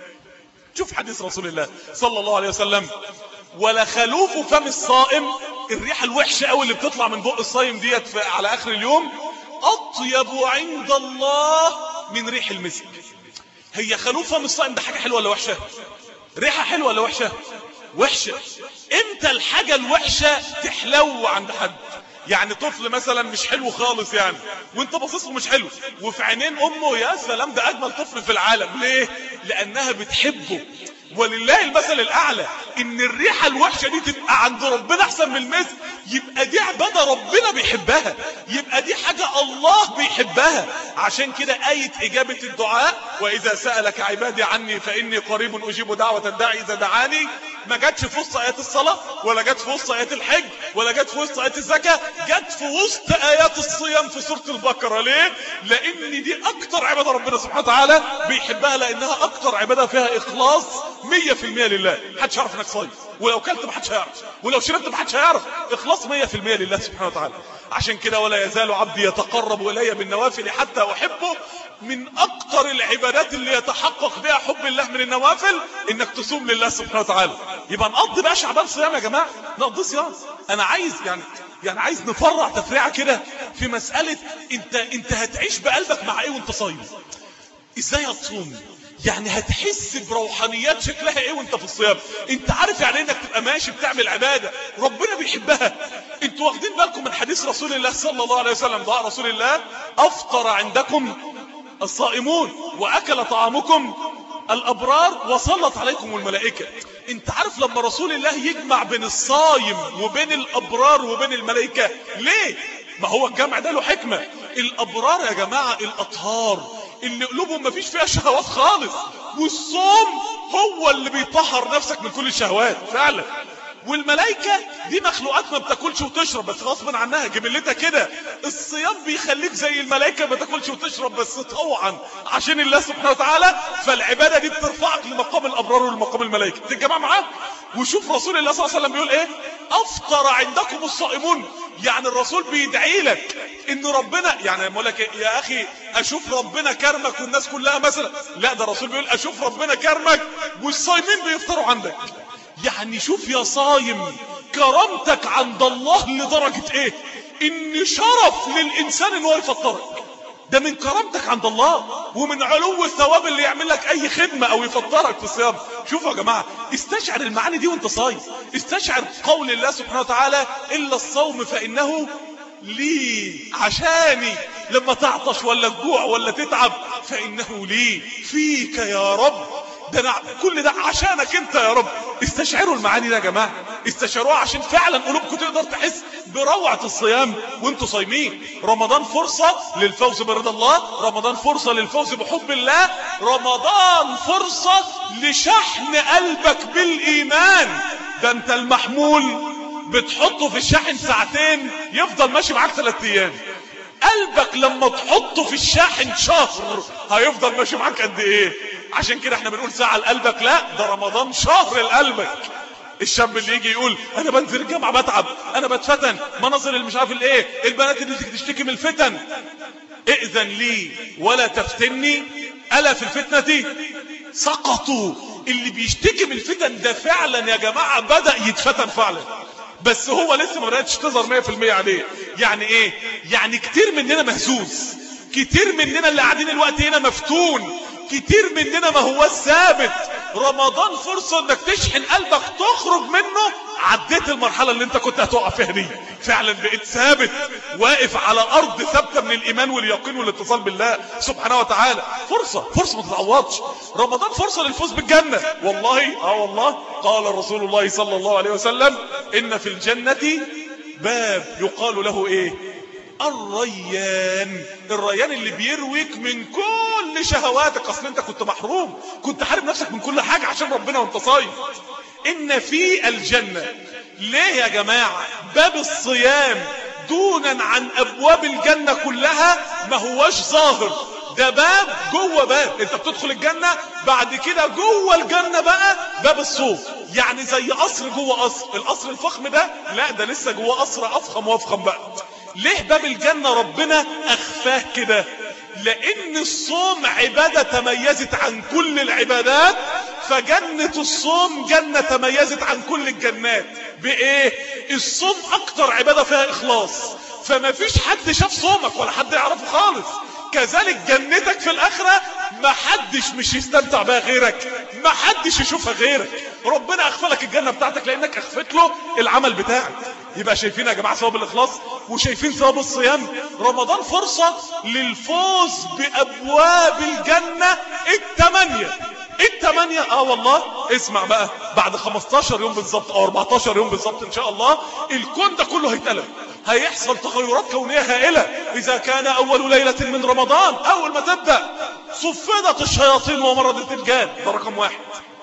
شوف حديث رسول الله صلى الله عليه وسلم ولا خلوف فم الصائم الريحة الوحشة قوي اللي بتطلع من بق الصايم ديت على اخر اليوم اطيب عند الله من ريح المسك هي خلوف فم الصائم ده حاجة حلوة ولا وحشة ريحة حلوة ولا وحشة وحشة امتى الحاجة الوحشة تحلو عند حد يعني طفل مثلا مش حلو خالص يعني وانت باصص له مش حلو وفي عينين امه يا سلام ده اجمل طفل في العالم ليه لانها بتحبه ولله المثل الاعلى ان الريحه الوحشه دي تبقى عند ربنا احسن من المثل يبقى دي عباده ربنا بيحبها يبقى دي حاجه الله بيحبها عشان كده ايه اجابه الدعاء واذا سالك عبادي عني فاني قريب اجيب دعوه الداعي اذا دعاني ما جاتش في وسط ايات الصلاه ولا جت في وسط ايات الحج ولا جت في وسط ايات الزكاه جت في وسط ايات الصيام في سوره البقره ليه لان دي اكتر عباده ربنا سبحانه وتعالى بيحبها لانها اكتر عباده فيها اخلاص 100% لله محدش يعرف انك صايم ولو كلت محدش هيعرف ولو شربت محدش هيعرف اخلاص 100% لله سبحانه وتعالى عشان كده ولا يزال عبدي يتقرب الي بالنوافل حتى احبه من اكتر العبادات اللي يتحقق بها حب الله من النوافل انك تصوم لله سبحانه وتعالى يبقى نقضي بقى شعبان صيام يا جماعه نقضي صيام انا عايز يعني يعني عايز نفرع تفريعه كده في مساله انت انت هتعيش بقلبك مع ايه وانت صايم ازاي هتصوم يعني هتحس بروحانيات شكلها ايه وانت في الصيام انت عارف يعني انك تبقى ماشي بتعمل عبادة ربنا بيحبها انتوا واخدين بالكم من حديث رسول الله صلى الله عليه وسلم دعاء رسول الله افطر عندكم الصائمون واكل طعامكم الابرار وصلت عليكم الملائكة انت عارف لما رسول الله يجمع بين الصايم وبين الابرار وبين الملائكة ليه ما هو الجمع ده له حكمة الابرار يا جماعة الاطهار اللي قلوبهم ما فيش فيها شهوات خالص والصوم هو اللي بيطهر نفسك من كل الشهوات فعلا والملائكة دي مخلوقات ما بتاكلش وتشرب بس غصبا عنها جبلتها كده الصيام بيخليك زي الملائكة ما تاكلش وتشرب بس طوعا عشان الله سبحانه وتعالى فالعبادة دي بترفعك لمقام الأبرار ولمقام الملائكة تتجمع معاه وشوف رسول الله صلى الله عليه وسلم بيقول ايه افطر عندكم الصائمون يعني الرسول بيدعي لك ان ربنا يعني بقول لك يا اخي اشوف ربنا كرمك والناس كلها مثلا لا ده الرسول بيقول اشوف ربنا كرمك والصايمين بيفطروا عندك يعني شوف يا صايم كرامتك عند الله لدرجة ايه ان شرف للانسان ان هو يفطرك ده من كرامتك عند الله ومن علو الثواب اللي يعمل لك اي خدمة او يفطرك في الصيام شوفوا يا جماعة استشعر المعاني دي وانت صايم استشعر قول الله سبحانه وتعالى الا الصوم فانه لي عشاني لما تعطش ولا تجوع ولا تتعب فانه لي فيك يا رب ده أنا كل ده عشانك انت يا رب استشعروا المعاني ده يا جماعة استشعروها عشان فعلا قلوبكم تقدر تحس بروعة الصيام وانتوا صايمين رمضان فرصة للفوز برضا الله رمضان فرصة للفوز بحب الله رمضان فرصة لشحن قلبك بالإيمان ده انت المحمول بتحطه في الشاحن ساعتين يفضل ماشي معاك ثلاث ايام قلبك لما تحطه في الشاحن شهر هيفضل ماشي معاك قد ايه عشان كده احنا بنقول ساعة لقلبك لا ده رمضان شهر لقلبك الشاب اللي يجي يقول انا بنزل الجامعة بتعب انا بتفتن مناظر اللي مش عارف الايه البنات اللي تشتكي من الفتن ائذن لي ولا تفتني الا في الفتنة سقطوا اللي بيشتكي من الفتن ده فعلا يا جماعة بدأ يتفتن فعلا بس هو لسه ما بدأتش تظهر 100% عليه يعني ايه يعني كتير مننا مهزوز كتير مننا اللي قاعدين الوقت هنا مفتون كتير مننا ما هو ثابت رمضان فرصة انك تشحن قلبك تخرج منه عديت المرحلة اللي انت كنت هتقع فيها دي فعلا بقيت ثابت واقف على ارض ثابتة من الايمان واليقين والاتصال بالله سبحانه وتعالى فرصة فرصة ما تتعوضش رمضان فرصة للفوز بالجنة والله اه والله قال رسول الله صلى الله عليه وسلم ان في الجنة باب يقال له ايه الريان الريان اللي بيرويك من كل شهواتك اصل انت كنت محروم كنت حارب نفسك من كل حاجة عشان ربنا وانت صايم ان في الجنة ليه يا جماعة باب الصيام دونا عن ابواب الجنة كلها ما هوش ظاهر ده باب جوه باب انت بتدخل الجنة بعد كده جوه الجنة بقى باب الصوم يعني زي قصر جوه قصر القصر الفخم ده لا ده لسه جوه قصر افخم وافخم بقى ليه باب الجنة ربنا اخفاه كده لان الصوم عبادة تميزت عن كل العبادات فجنة الصوم جنة تميزت عن كل الجنات بايه الصوم اكتر عبادة فيها اخلاص فما فيش حد شاف صومك ولا حد يعرفه خالص كذلك جنتك في الاخرة ما حدش مش يستمتع بها غيرك ما حدش يشوفها غيرك ربنا اخفى لك الجنة بتاعتك لانك اخفت له العمل بتاعك يبقى شايفين يا جماعة ثواب الاخلاص وشايفين ثواب الصيام رمضان فرصة للفوز بابواب الجنة التمانية التمانية اه والله اسمع بقى بعد 15 يوم بالظبط او 14 يوم بالظبط ان شاء الله الكون ده كله هيتقلب هيحصل تغيرات كونية هائلة اذا كان اول ليلة من رمضان اول ما تبدأ صفدت الشياطين ومرضت الجان ده رقم واحد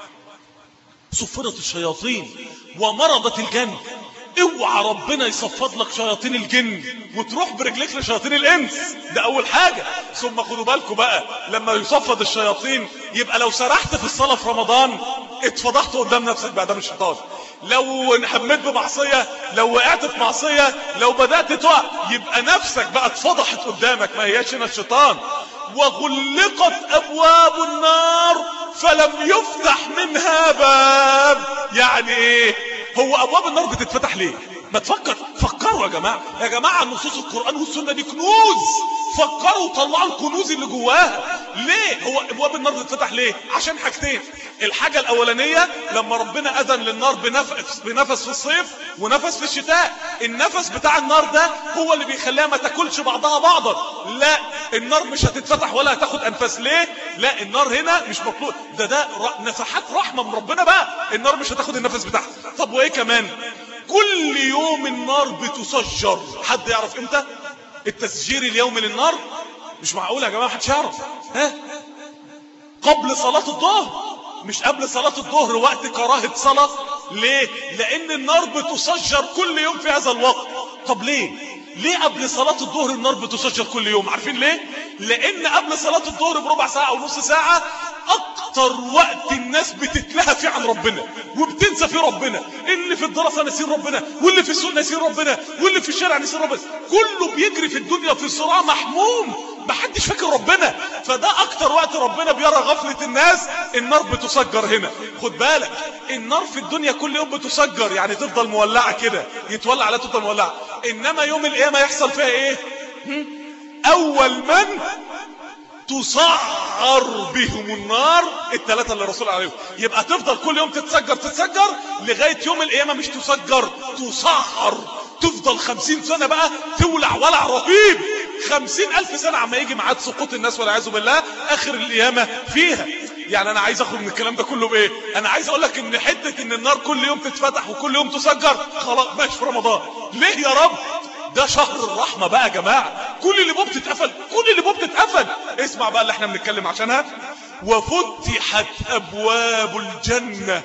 صفدت الشياطين ومرضت الجن اوعى ربنا يصفد لك شياطين الجن وتروح برجليك لشياطين الانس ده اول حاجة ثم خدوا بالكم بقى لما يصفد الشياطين يبقى لو سرحت في الصلاة في رمضان اتفضحت قدام نفسك بقى ده مش الشيطان لو انحميت بمعصية لو وقعت في معصية لو بدأت تقع يبقى نفسك بقى اتفضحت قدامك ما هياش هنا الشيطان وغلقت ابواب النار فلم يفتح منها باب يعني ايه هو ابواب النار بتتفتح ليه ما تفكر فكروا يا جماعة يا جماعة نصوص القرآن والسنة دي كنوز فكروا وطلعوا الكنوز اللي جواها ليه هو ابواب النار بتتفتح ليه عشان حاجتين الحاجة الاولانية لما ربنا اذن للنار بنفس بنفس في الصيف ونفس في الشتاء النفس بتاع النار ده هو اللي بيخليها ما تاكلش بعضها بعضا لا النار مش هتتفتح ولا هتاخد انفاس ليه لا النار هنا مش مطلوب ده ده ر- نفحات رحمة من ربنا بقى النار مش هتاخد النفس بتاعها طب وايه كمان كل يوم النار بتسجر حد يعرف امتى التسجير اليومي للنار مش معقول يا جماعه محدش يعرف ها قبل صلاه الظهر مش قبل صلاة الظهر وقت كراهة صلاة ليه لان النار بتسجر كل يوم في هذا الوقت طب ليه ليه قبل صلاة الظهر النار بتسجر كل يوم عارفين ليه لان قبل صلاة الظهر بربع ساعة او نص ساعة اكتر وقت الناس بتتلهى فيه عن ربنا وبتنسى فيه ربنا اللي في الدراسة نسين ربنا واللي في السوق نسين ربنا واللي في الشارع نسين ربنا كله بيجري في الدنيا في صراع محموم محدش فاكر ربنا فده اكتر وقت ربنا بيرى غفلة الناس النار بتسجر هنا خد بالك النار في الدنيا كل يوم بتسجر يعني تفضل مولعة كده يتولع عليها تفضل مولعة انما يوم القيامة يحصل فيها ايه هم؟ اول من تسعر بهم النار الثلاثة اللي الرسول عليهم يبقى تفضل كل يوم تتسجر تتسجر لغاية يوم القيامة مش تسجر تسعر تفضل خمسين سنة بقى تولع ولع رهيب خمسين ألف سنة عما يجي معاد سقوط الناس والعياذ بالله آخر القيامة فيها يعني أنا عايز أخرج من الكلام ده كله بإيه أنا عايز أقول لك إن حتة إن النار كل يوم تتفتح وكل يوم تسجر خلاص ماشي في رمضان ليه يا رب ده شهر الرحمة بقى يا جماعة كل اللي بوب تتقفل كل اللي بوب تتقفل اسمع بقى اللي احنا بنتكلم عشانها وفتحت ابواب الجنة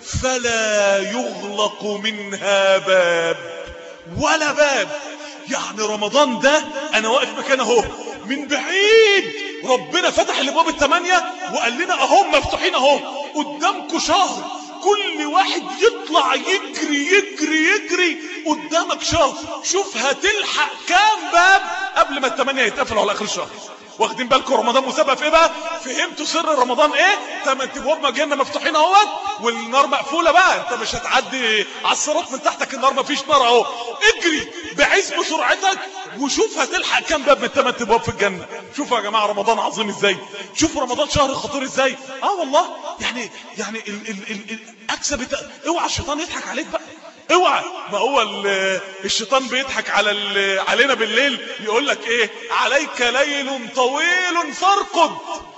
فلا يغلق منها باب ولا باب يعني رمضان ده انا واقف مكان اهو من بعيد ربنا فتح الابواب الثمانية وقال لنا اهو مفتوحين اهو قدامكم شهر كل واحد يطلع يجري يجري يجري قدامك شهر شوف هتلحق كام باب قبل ما الثمانية يتقفلوا على اخر الشهر واخدين بالكم رمضان مسابقه في ايه بقى فهمتوا سر رمضان ايه تمن ابواب مجنه مفتوحين اهوت والنار مقفوله بقى انت مش هتعدي على الصراط من تحتك النار مفيش نار اهو اجري بعزم سرعتك وشوف هتلحق كام باب من الثمان ابواب في الجنه شوفوا يا جماعه رمضان عظيم ازاي شوفوا رمضان شهر خطير ازاي اه والله يعني يعني ال ال ال ال اكسب الت- اوعى الشيطان يضحك عليك بقى اوعى ما هو ال- الشيطان بيضحك على ال- علينا بالليل يقول لك ايه عليك ليل طويل فارقد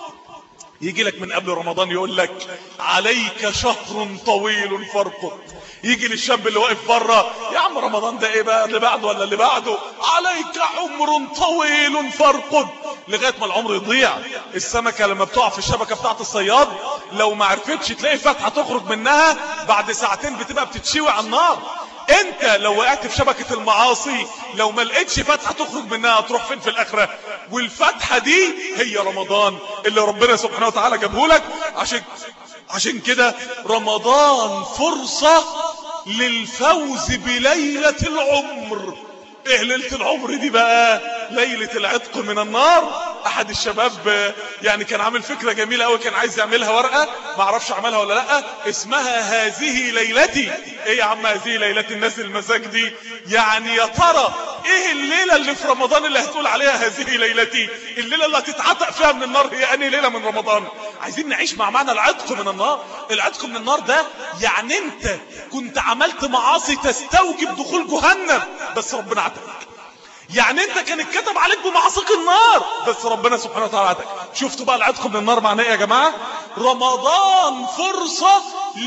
يجي لك من قبل رمضان يقول لك عليك شهر طويل فارقد يجي للشاب اللي واقف بره يا عم رمضان ده ايه بقى اللي بعده ولا اللي بعده عليك عمر طويل فارقد لغايه ما العمر يضيع السمكه لما بتقع في الشبكه بتاعت الصياد لو ما عرفتش تلاقي فتحه تخرج منها بعد ساعتين بتبقى بتتشوي على النار انت لو وقعت في شبكة المعاصي لو ما لقيتش فتحة تخرج منها تروح فين في الاخرة والفتحة دي هي رمضان اللي ربنا سبحانه وتعالى جابهولك عشان عشان كده رمضان فرصة للفوز بليلة العمر ايه ليلة العمر دي بقى ليلة العتق من النار احد الشباب آه، يعني كان عامل فكرة جميلة قوي كان عايز يعملها ورقة ما اعرفش عملها ولا لا اسمها هذه ليلتي ايه يا عم هذه ليلتي الناس المزاج دي يعني يا ترى ايه الليلة اللي في رمضان اللي هتقول عليها هذه ليلتي الليلة اللي هتتعتق فيها من النار هي انهي ليلة من رمضان عايزين نعيش مع معنى العتق من النار العتق من النار ده يعني انت كنت عملت معاصي تستوجب دخول جهنم بس ربنا عتقك يعني انت كان اتكتب عليك بمعاصيك النار بس ربنا سبحانه وتعالى عتق شفتوا بقى العتق من النار معناه ايه يا جماعه رمضان فرصه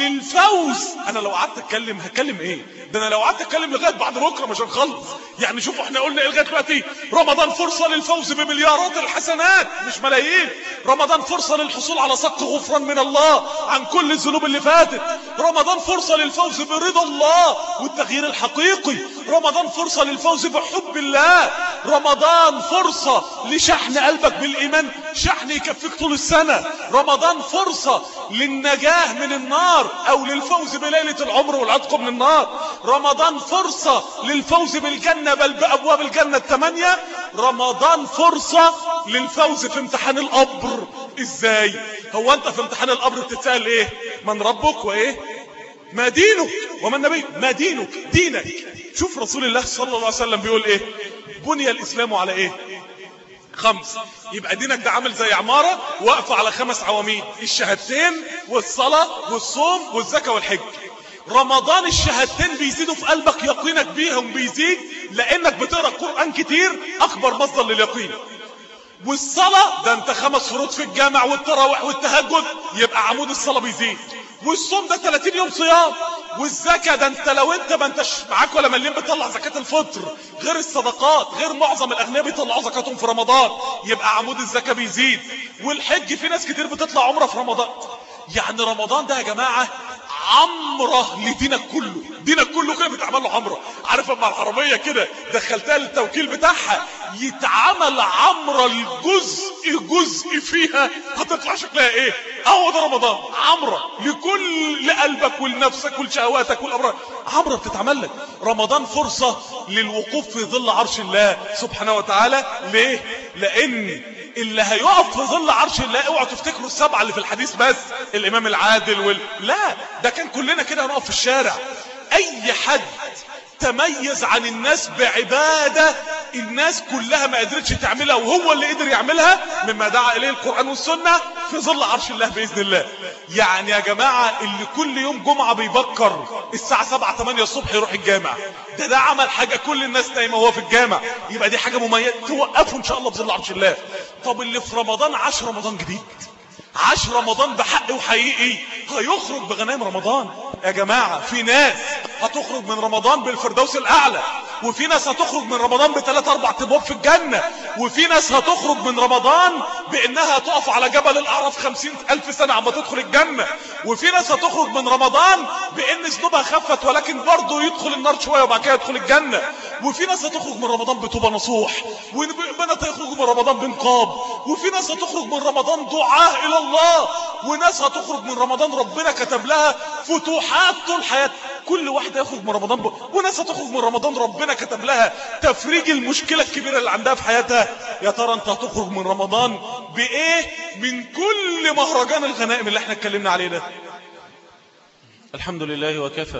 للفوز انا لو قعدت اتكلم هتكلم ايه ده انا لو قعدت اتكلم لغايه بعد بكره مش هنخلص يعني شوفوا احنا قلنا ايه لغايه دلوقتي رمضان فرصه للفوز بمليارات الحسنات مش ملايين رمضان فرصه للحصول على صك غفران من الله عن كل الذنوب اللي فاتت رمضان فرصه للفوز برضا الله والتغيير الحقيقي رمضان فرصه للفوز بحب الله رمضان فرصه لشحن قلبك بالايمان شحن يكفيك طول السنه رمضان فرصه للنجاه من النار او للفوز بليله العمر والعتق من النار رمضان فرصه للفوز بالجنه بل بابواب الجنه الثمانيه رمضان فرصه للفوز في امتحان القبر ازاي هو انت في امتحان القبر بتتسال ايه من ربك وايه ما دينك وما النبي ما دينك دينك شوف رسول الله صلى الله عليه وسلم بيقول ايه بني الاسلام على ايه خمس يبقى دينك ده عامل زي عمارة واقفة على خمس عواميد الشهادتين والصلاة والصوم والزكاة والحج رمضان الشهادتين بيزيدوا في قلبك يقينك بيهم بيزيد لانك بتقرا قران كتير اكبر مصدر لليقين والصلاة ده انت خمس فروض في الجامع والتراويح والتهجد يبقى عمود الصلاة بيزيد والصوم ده 30 يوم صيام والزكاة ده انت لو انت ما انتش معاك ولا مليم بتطلع زكاة الفطر غير الصدقات غير معظم الاغنياء بيطلعوا زكاتهم في رمضان يبقى عمود الزكاة بيزيد والحج في ناس كتير بتطلع عمرة في رمضان يعني رمضان ده يا جماعة عمرة لدينك كله دينك كله كده بيتعمل له عمرة عارف اما العربية كده دخلتها للتوكيل بتاعها يتعمل عمرة الجزء جزء فيها هتطلع شكلها ايه اهو ده رمضان عمرة لكل لقلبك ولنفسك ولشهواتك والامراض عمرة بتتعمل لك رمضان فرصة للوقوف في ظل عرش الله سبحانه وتعالى ليه لان اللي هيقف في ظل عرش الله اوعوا تفتكروا السبعه اللي في الحديث بس الامام العادل وال... لا ده كان كلنا كده هنقف في الشارع اي حد تميز عن الناس بعبادة الناس كلها ما قدرتش تعملها وهو اللي قدر يعملها مما دعا اليه القرآن والسنة في ظل عرش الله بإذن الله يعني يا جماعة اللي كل يوم جمعة بيبكر الساعة 7 8 الصبح يروح الجامع ده ده عمل حاجة كل الناس نايمة وهو في الجامع يبقى دي حاجة مميزة توقفه ان شاء الله بظل عرش الله طب اللي في رمضان عاش رمضان جديد عاش رمضان بحق وحقيقي هيخرج بغنائم رمضان يا جماعة في ناس هتخرج من رمضان بالفردوس الأعلى وفي ناس هتخرج من رمضان بثلاث أربع تبواب في الجنة وفي ناس هتخرج من رمضان بأنها تقف على جبل الأعراف خمسين ألف سنة عما تدخل الجنة وفي ناس هتخرج من رمضان بأن ذنوبها خفت ولكن برضه يدخل النار شوية وبعد كده يدخل الجنة وفي ناس هتخرج من رمضان بتوبة نصوح وبنات هيخرجوا من رمضان بنقاب وفي ناس هتخرج من رمضان دعاء إلى الله وناس هتخرج من رمضان ربنا كتب لها فتوحات طول حياتها كل واحدة يخرج من رمضان ب... وناس هتخرج من رمضان ربنا كتب لها تفريج المشكلة الكبيرة اللي عندها في حياتها يا ترى انت هتخرج من رمضان بايه من كل مهرجان الغنائم اللي احنا اتكلمنا عليه ده الحمد لله وكفى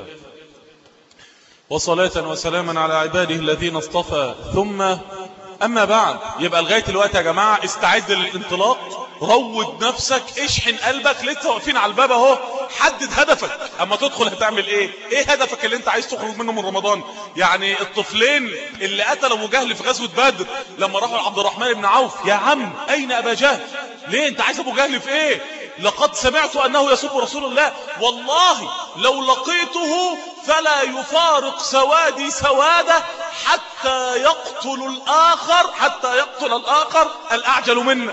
وصلاة وسلاما على عباده الذين اصطفى ثم أما بعد يبقى لغاية الوقت يا جماعة استعد للانطلاق روض نفسك اشحن قلبك لسه واقفين على الباب اهو حدد هدفك اما تدخل هتعمل ايه ايه هدفك اللي انت عايز تخرج منه من رمضان يعني الطفلين اللي قتلوا ابو جهل في غزوه بدر لما راحوا لعبد الرحمن بن عوف يا عم اين ابا جهل ليه انت عايز ابو جهل في ايه لقد سمعت انه يسب رسول الله والله لو لقيته فلا يفارق سوادي سواده حتى يقتل الاخر حتى يقتل الاخر الاعجل منا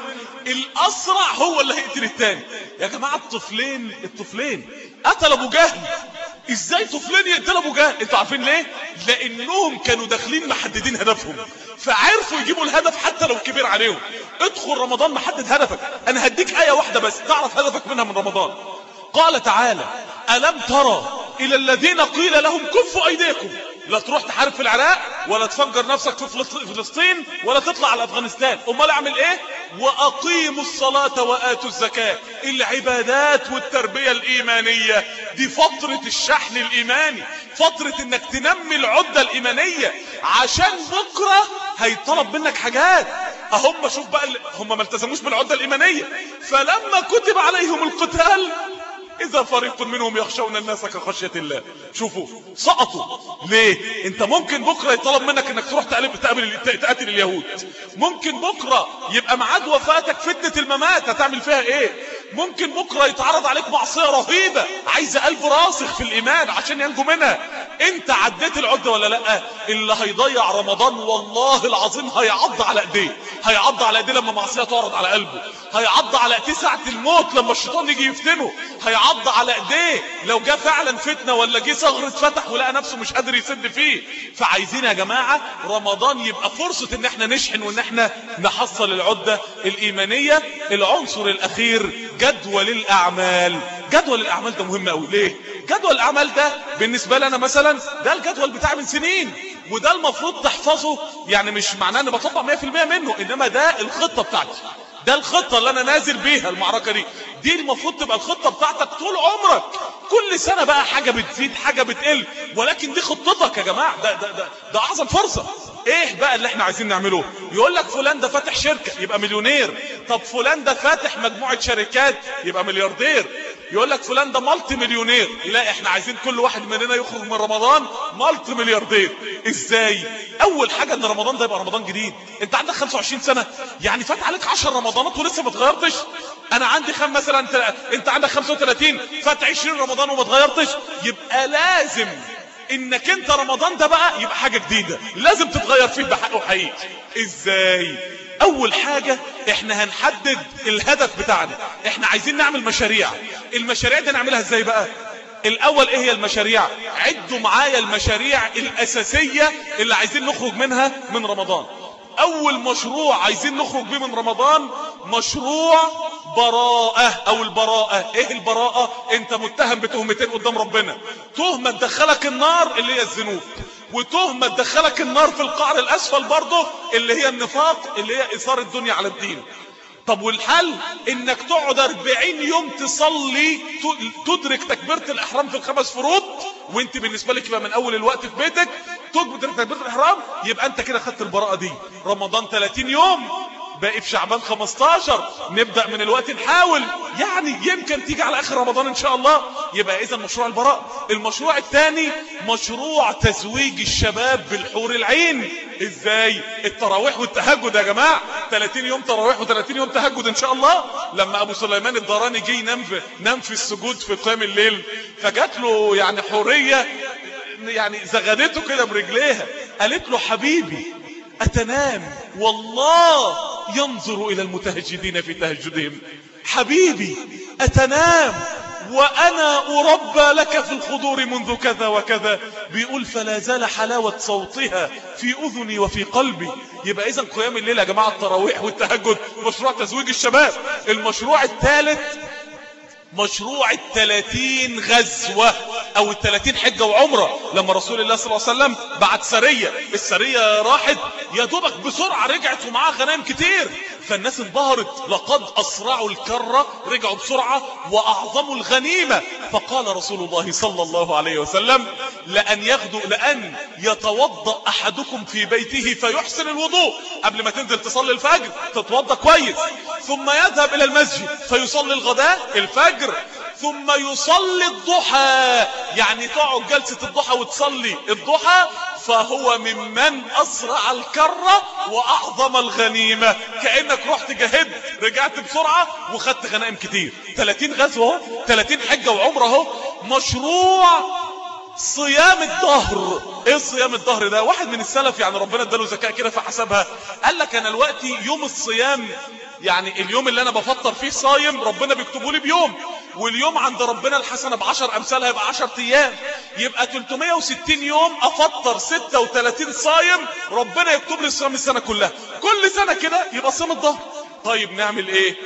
الاسرع هو اللي هيقتل الثاني يا جماعه الطفلين الطفلين قتل ابو جهل ازاي طفلين يقتلوا ابو جهل انتوا عارفين ليه لانهم كانوا داخلين محددين هدفهم فعرفوا يجيبوا الهدف حتى لو كبير عليهم ادخل رمضان محدد هدفك انا هديك ايه واحده بس تعرف هدفك منها من رمضان قال تعالى الم ترى الى الذين قيل لهم كفوا ايديكم لا تروح تحارب في العراق ولا تفجر نفسك في فلسطين ولا تطلع على افغانستان امال اعمل ايه واقيموا الصلاة واتوا الزكاة العبادات والتربية الايمانية دي فترة الشحن الايماني فترة انك تنمي العدة الايمانية عشان بكرة هيطلب منك حاجات اهم شوف بقى هم ما التزموش بالعدة الايمانية فلما كتب عليهم القتال إذا فريق منهم يخشون الناس كخشية الله شوفوا سقطوا ليه انت ممكن بكرة يطلب منك انك تروح تقابل, تقابل تقاتل اليهود ممكن بكرة يبقى معاد وفاتك فتنة الممات هتعمل فيها ايه ممكن بكرة يتعرض عليك معصية رهيبة عايزة قلب راسخ في الإيمان عشان ينجو منها انت عديت العدة ولا لا اللي هيضيع رمضان والله العظيم هيعض على ايديه هيعض على ايديه لما معصية تعرض على قلبه هيعض على ايديه ساعة الموت لما الشيطان يجي يفتنه هيعض على ايديه لو جه فعلا فتنة ولا جه ثغرة فتح ولقى نفسه مش قادر يسد فيه فعايزين يا جماعة رمضان يبقى فرصة ان احنا نشحن وان احنا نحصل العدة الايمانية العنصر الاخير جدول الاعمال جدول الاعمال ده مهم قوي ليه جدول الاعمال ده بالنسبة لنا مثلا ده الجدول بتاع من سنين وده المفروض تحفظه يعني مش معناه ان بطبق 100% منه انما ده الخطة بتاعتي ده الخطة اللي انا نازل بيها المعركة دي دي المفروض تبقى الخطة بتاعتك طول عمرك كل سنة بقى حاجة بتزيد حاجة بتقل ولكن دي خطتك يا جماعة ده, ده, ده, ده اعظم فرصة ايه بقى اللي احنا عايزين نعمله يقول لك فلان ده فاتح شركة يبقى مليونير طب فلان ده فاتح مجموعة شركات يبقى ملياردير يقول لك فلان ده مالتي مليونير لا احنا عايزين كل واحد مننا يخرج من رمضان مالتي ملياردير ازاي اول حاجة ان رمضان ده يبقى رمضان جديد انت عندك 25 سنة يعني فات عليك 10 رمضانات ولسه ما اتغيرتش انا عندي خم مثلا تل... انت عندك 35 فات 20 رمضان وما اتغيرتش يبقى لازم انك انت رمضان ده بقى يبقى حاجة جديدة لازم تتغير فيه بحقه حقيقي ازاي اول حاجة احنا هنحدد الهدف بتاعنا احنا عايزين نعمل مشاريع المشاريع دي نعملها ازاي بقى الاول ايه هي المشاريع عدوا معايا المشاريع الاساسية اللي عايزين نخرج منها من رمضان اول مشروع عايزين نخرج بيه من رمضان مشروع براءة او البراءة ايه البراءة انت متهم بتهمتين قدام ربنا تهمة تدخلك النار اللي هي الذنوب وتهمة تدخلك النار في القعر الاسفل برضه اللي هي النفاق اللي هي اثار الدنيا على الدين طب والحل انك تقعد 40 يوم تصلي تدرك تكبيرة الاحرام في الخمس فروض وانت بالنسبة لك يبقى من اول الوقت في بيتك تدرك تكبيرة الاحرام يبقى انت كده خدت البراءة دي رمضان 30 يوم باقي في شعبان 15 نبدأ من الوقت نحاول يعني يمكن تيجي على اخر رمضان ان شاء الله يبقى اذا مشروع البراء المشروع الثاني مشروع تزويج الشباب بالحور العين ازاي التراويح والتهجد يا جماعة 30 يوم تراويح و30 يوم تهجد ان شاء الله لما ابو سليمان الدراني جه ينام في نام في السجود في قيام الليل فجات له يعني حورية يعني زغدته كده برجليها قالت له حبيبي أتنام والله ينظر إلى المتهجدين في تهجدهم حبيبي أتنام وأنا أربى لك في الخضور منذ كذا وكذا بيقول فلا زال حلاوة صوتها في أذني وفي قلبي يبقى إذا قيام الليل يا جماعة التراويح والتهجد مشروع تزويج الشباب المشروع الثالث مشروع التلاتين غزوة او التلاتين حجة وعمرة لما رسول الله صلى الله عليه وسلم بعت سرية السرية راحت يا دوبك بسرعة رجعت ومعاها غنائم كتير فالناس انبهرت لقد اسرعوا الكرة رجعوا بسرعة واعظموا الغنيمة فقال رسول الله صلى الله عليه وسلم لان يغدو لان يتوضأ احدكم في بيته فيحسن الوضوء قبل ما تنزل تصلي الفجر تتوضأ كويس ثم يذهب الى المسجد فيصلي الغداء الفجر ثم يصلي الضحى يعني تقعد جلسة الضحى وتصلي الضحى فهو ممن أسرع الكرة وأعظم الغنيمة كأنك رحت جهد رجعت بسرعة وخدت غنائم كتير 30 غزوة 30 حجة وعمره اهو مشروع صيام الظهر ايه صيام الظهر ده واحد من السلف يعني ربنا اداله ذكاء كده فحسبها قال لك انا دلوقتي يوم الصيام يعني اليوم اللي انا بفطر فيه صايم ربنا بيكتبه لي بيوم واليوم عند ربنا الحسنة بعشر امثالها يبقى عشر ايام يبقى 360 يوم افطر 36 صايم ربنا يكتب لي صيام السنة كلها كل سنة كده يبقى صيام الظهر طيب نعمل ايه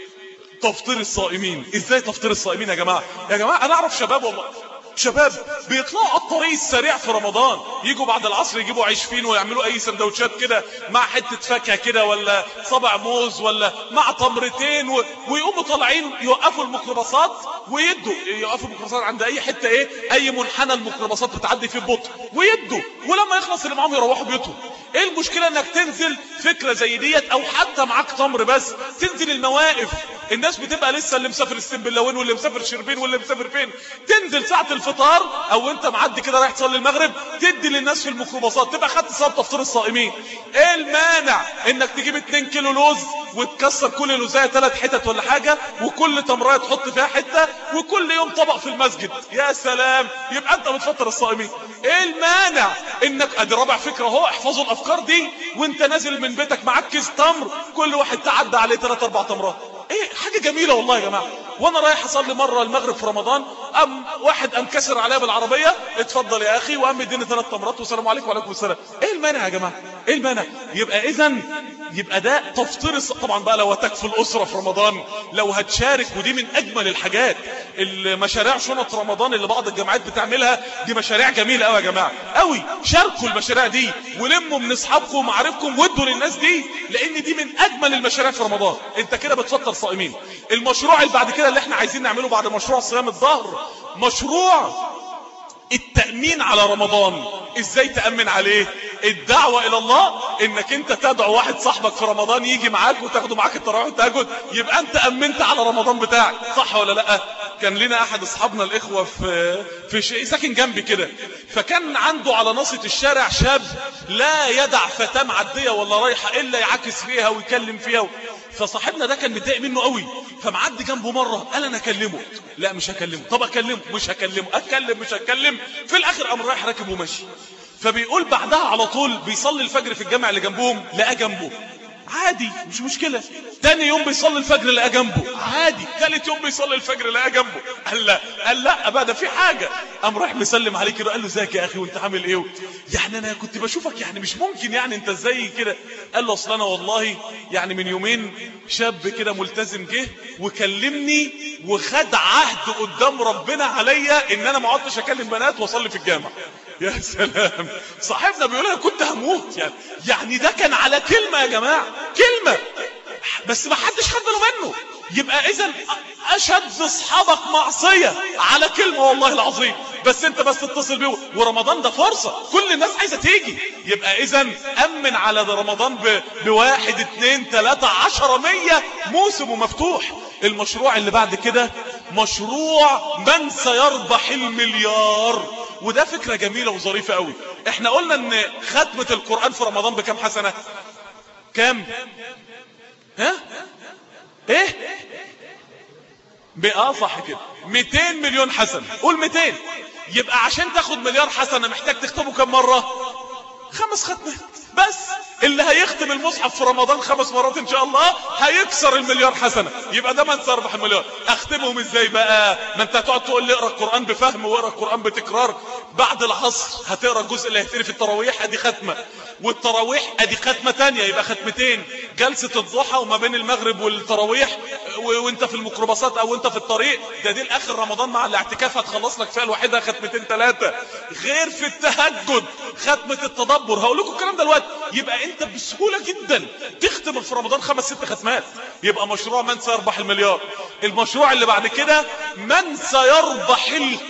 تفطير الصائمين ازاي تفطير الصائمين يا جماعة يا جماعة انا اعرف شباب والله شباب بيطلعوا على الطريق السريع في رمضان يجوا بعد العصر يجيبوا عيش فين ويعملوا اي سندوتشات كده مع حتة فاكهة كده ولا صبع موز ولا مع تمرتين و... ويقوموا طالعين يوقفوا الميكروباصات ويدوا يوقفوا الميكروباصات عند اي حتة ايه اي منحنى الميكروباصات بتعدي فيه ببطء ويدوا ولما يخلص اللي معاهم يروحوا بيوتهم ايه المشكلة انك تنزل فكرة زي ديت او حتى معاك تمر بس تنزل المواقف الناس بتبقى لسه اللي مسافر السنبلاوين واللي مسافر شربين واللي مسافر فين تنزل ساعة الفطار او انت معدي كده رايح تصلي المغرب تدي للناس في الميكروباصات تبقى خدت صلاه تفطير الصائمين ايه المانع انك تجيب 2 كيلو لوز وتكسر كل لوزايه ثلاث حتت ولا حاجه وكل تمرايه تحط فيها حته وكل يوم طبق في المسجد يا سلام يبقى انت بتفطر الصائمين ايه المانع انك ادي رابع فكره اهو احفظوا الافكار دي وانت نازل من بيتك معاك كيس تمر كل واحد تعدى عليه ثلاث اربع تمرات ايه حاجة جميلة والله يا جماعة وانا رايح اصلي مرة المغرب في رمضان ام واحد انكسر عليا بالعربية اتفضل يا اخي وام اديني ثلاث تمرات والسلام عليكم وعليكم السلام ايه المانع يا جماعة ايه المانع يبقى اذا يبقى ده تفطير الص- طبعا بقى لو هتكفي الاسره في رمضان لو هتشارك ودي من اجمل الحاجات المشاريع شنط رمضان اللي بعض الجامعات بتعملها دي مشاريع جميله قوي يا جماعه قوي شاركوا المشاريع دي ولموا من اصحابكم ومعارفكم وادوا للناس دي لان دي من اجمل المشاريع في رمضان انت كده بتفطر صائمين المشروع اللي بعد كده اللي احنا عايزين نعمله بعد مشروع صيام الظهر مشروع التأمين على رمضان ازاي تأمن عليه الدعوة الى الله انك انت تدعو واحد صاحبك في رمضان يجي معاك وتاخده معاك التراويح والتهجد يبقى انت امنت على رمضان بتاعك صح ولا لا كان لنا احد اصحابنا الاخوة في في شيء ساكن جنبي كده فكان عنده على ناصية الشارع شاب لا يدع فتاة معدية ولا رايحة الا يعكس فيها ويكلم فيها و... فصاحبنا ده كان متضايق منه قوي فمعدي جنبه مره قال انا اكلمه لا مش هكلمه طب اكلمه مش هكلمه اتكلم مش هتكلم في الاخر قام رايح راكب وماشي فبيقول بعدها على طول بيصلي الفجر في الجامع اللي جنبهم لقى جنبه عادي مش مشكلة تاني يوم بيصلي الفجر لقى جنبه عادي تالت يوم بيصلي الفجر لقى جنبه قال لا قال لا بقى ده في حاجة قام رايح مسلم عليه كده قال له ازيك يا اخي وانت عامل ايه يعني انا كنت بشوفك يعني مش ممكن يعني انت ازاي كده قال له اصل انا والله يعني من يومين شاب كده ملتزم جه وكلمني وخد عهد قدام ربنا عليا ان انا ما عدتش اكلم بنات واصلي في الجامع يا سلام صاحبنا بيقول انا كنت هموت يعني يعني ده كان على كلمة يا جماعة كلمة بس ما حدش خد باله منه يبقى اذا اشد اصحابك معصية على كلمة والله العظيم بس انت بس تتصل بيه ورمضان ده فرصة كل الناس عايزة تيجي يبقى اذا امن على ده رمضان ب... بواحد اتنين تلاتة عشرة مية موسم ومفتوح المشروع اللي بعد كده مشروع من سيربح المليار وده فكرة جميلة وظريفة قوي احنا قلنا ان ختمة القرآن في رمضان بكم حسنة كام ها ايه بقى صح كده 200 مليون حسنة قول 200 يبقى عشان تاخد مليار حسنة محتاج تختمه كم مرة خمس ختمات بس اللي هيختم المصحف في رمضان خمس مرات ان شاء الله هيكسر المليار حسنة يبقى ده من سيربح المليار اختمهم ازاي بقى ما انت هتقعد تقول لي اقرا القرآن بفهم واقرا القرآن بتكرار بعد العصر هتقرا الجزء اللي هيتقري في التراويح ادي ختمة والتراويح ادي ختمة تانية يبقى ختمتين جلسة الضحى وما بين المغرب والتراويح و- وانت في الميكروباصات او انت في الطريق ده دي الاخر رمضان مع الاعتكاف هتخلص لك فيها الواحدة ختمتين ثلاثة غير في التهجد ختمة التدبر هقول لكم الكلام ده دلوقتي يبقى انت بسهولة جدا تختم في رمضان خمس ست ختمات يبقى مشروع من سيربح المليار المشروع اللي بعد كده من سيربح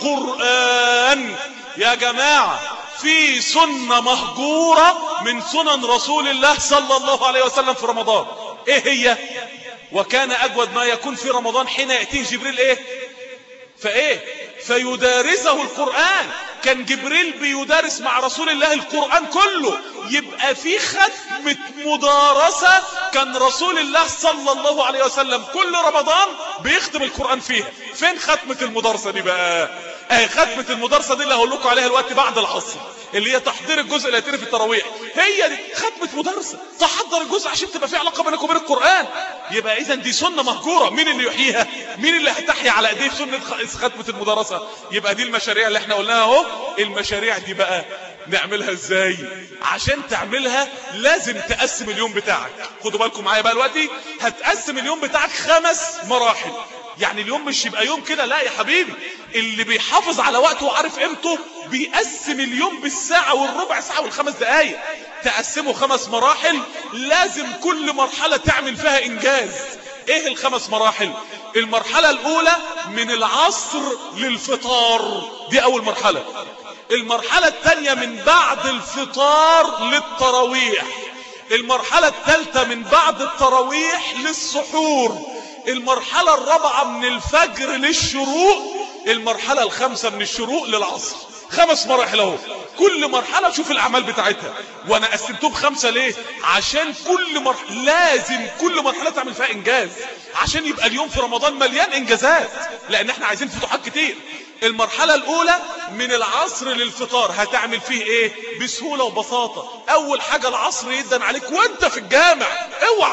القرآن يا جماعة في سنة مهجورة من سنن رسول الله صلى الله عليه وسلم في رمضان ايه هي وكان اجود ما يكون في رمضان حين يأتيه جبريل ايه فايه فيدارسه القرآن كان جبريل بيدارس مع رسول الله القرآن كله يبقى في ختمة مدارسة كان رسول الله صلى الله عليه وسلم كل رمضان بيختم القرآن فيها فين ختمة المدارسة دي بقى اهي ختمة المدارسة دي اللي هقول لكم عليها الوقت بعد العصر اللي هي تحضير الجزء اللي هيتقري في التراويح هي دي ختمة مدارسة تحضر الجزء عشان تبقى في علاقة بينك وبين القرآن يبقى اذا دي سنة مهجورة مين اللي يحييها مين اللي هتحيي على ايديه سنة خ- ختمة المدارسة يبقى دي المشاريع اللي احنا قلناها اهو المشاريع دي بقى نعملها ازاي عشان تعملها لازم تقسم اليوم بتاعك خدوا بالكم معايا بقى دلوقتي هتقسم اليوم بتاعك خمس مراحل يعني اليوم مش يبقى يوم كده لا يا حبيبي اللي بيحافظ على وقته وعارف قيمته بيقسم اليوم بالساعة والربع ساعة والخمس دقايق تقسمه خمس مراحل لازم كل مرحلة تعمل فيها انجاز ايه الخمس مراحل المرحلة الاولى من العصر للفطار دي اول مرحلة المرحلة الثانية من بعد الفطار للتراويح المرحلة الثالثة من بعد التراويح للسحور المرحلة الرابعة من الفجر للشروق المرحلة الخامسة من الشروق للعصر خمس مراحل اهو كل مرحلة شوف الاعمال بتاعتها وانا قسمتهم خمسة ليه عشان كل مرحلة لازم كل مرحلة تعمل فيها انجاز عشان يبقى اليوم في رمضان مليان انجازات لان احنا عايزين فتوحات كتير المرحلة الاولى من العصر للفطار هتعمل فيه ايه بسهولة وبساطة اول حاجة العصر يدن عليك وانت في الجامع اوعى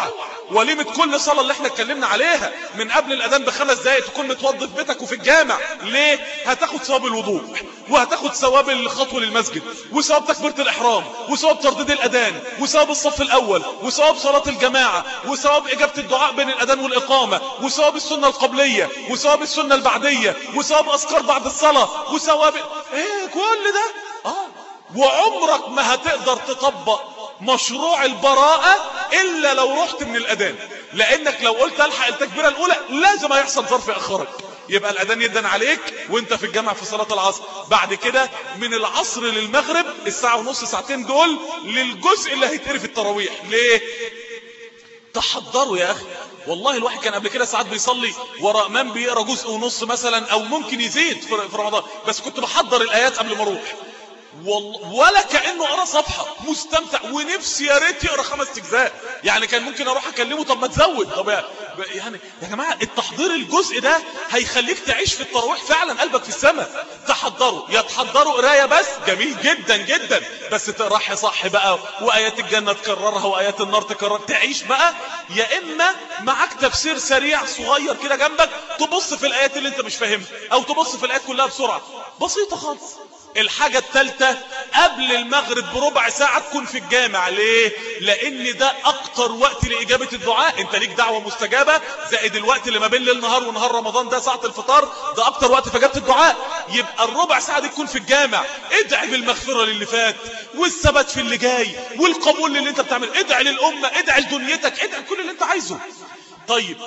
وليمة كل صلاة اللي احنا اتكلمنا عليها من قبل الاذان بخمس دقايق تكون متوضي في بيتك وفي الجامع ليه هتاخد ثواب الوضوء وهتاخد ثواب الخطوة للمسجد وثواب تكبيرة الاحرام وثواب ترديد الاذان وثواب الصف الاول وثواب صلاة الجماعة وثواب اجابة الدعاء بين الاذان والاقامة وثواب السنة القبلية وثواب السنة البعدية وثواب اذكار بعد الصلاة وثواب ايه كل ده اه وعمرك ما هتقدر تطبق مشروع البراءة الا لو رحت من الاذان لانك لو قلت الحق التكبيرة الاولى لازم هيحصل ظرف ياخرك يبقى الاذان يدن عليك وانت في الجامع في صلاة العصر بعد كده من العصر للمغرب الساعة ونص ساعتين دول للجزء اللي هيتقري في التراويح ليه تحضروا يا اخي والله الواحد كان قبل كده ساعات بيصلي ورا امام بيقرا جزء ونص مثلا او ممكن يزيد في رمضان بس كنت بحضر الايات قبل ما اروح ولا كانه قرا صفحه مستمتع ونفسي يا ريت يقرا خمس اجزاء يعني كان ممكن اروح اكلمه طب ما تزود طب يعني يا جماعه التحضير الجزء ده هيخليك تعيش في التراويح فعلا قلبك في السماء تحضروا يا تحضروا قرايه بس جميل جدا جدا بس تقراها صح بقى وايات الجنه تكررها وايات النار تكرر تعيش بقى يا اما معاك تفسير سريع صغير كده جنبك تبص في الايات اللي انت مش فاهمها او تبص في الايات كلها بسرعه بسيطه خالص الحاجة التالتة قبل المغرب بربع ساعة تكون في الجامع ليه لان ده اكتر وقت لاجابة الدعاء انت ليك دعوة مستجابة زائد الوقت اللي ما بين ليل نهار ونهار رمضان ده ساعة الفطار ده اكتر وقت في اجابة الدعاء يبقى الربع ساعة دي تكون في الجامع ادعي بالمغفرة للي فات والثبات في اللي جاي والقبول للي انت بتعمل ادعي للامة ادعي لدنيتك ادعي كل اللي انت عايزه طيب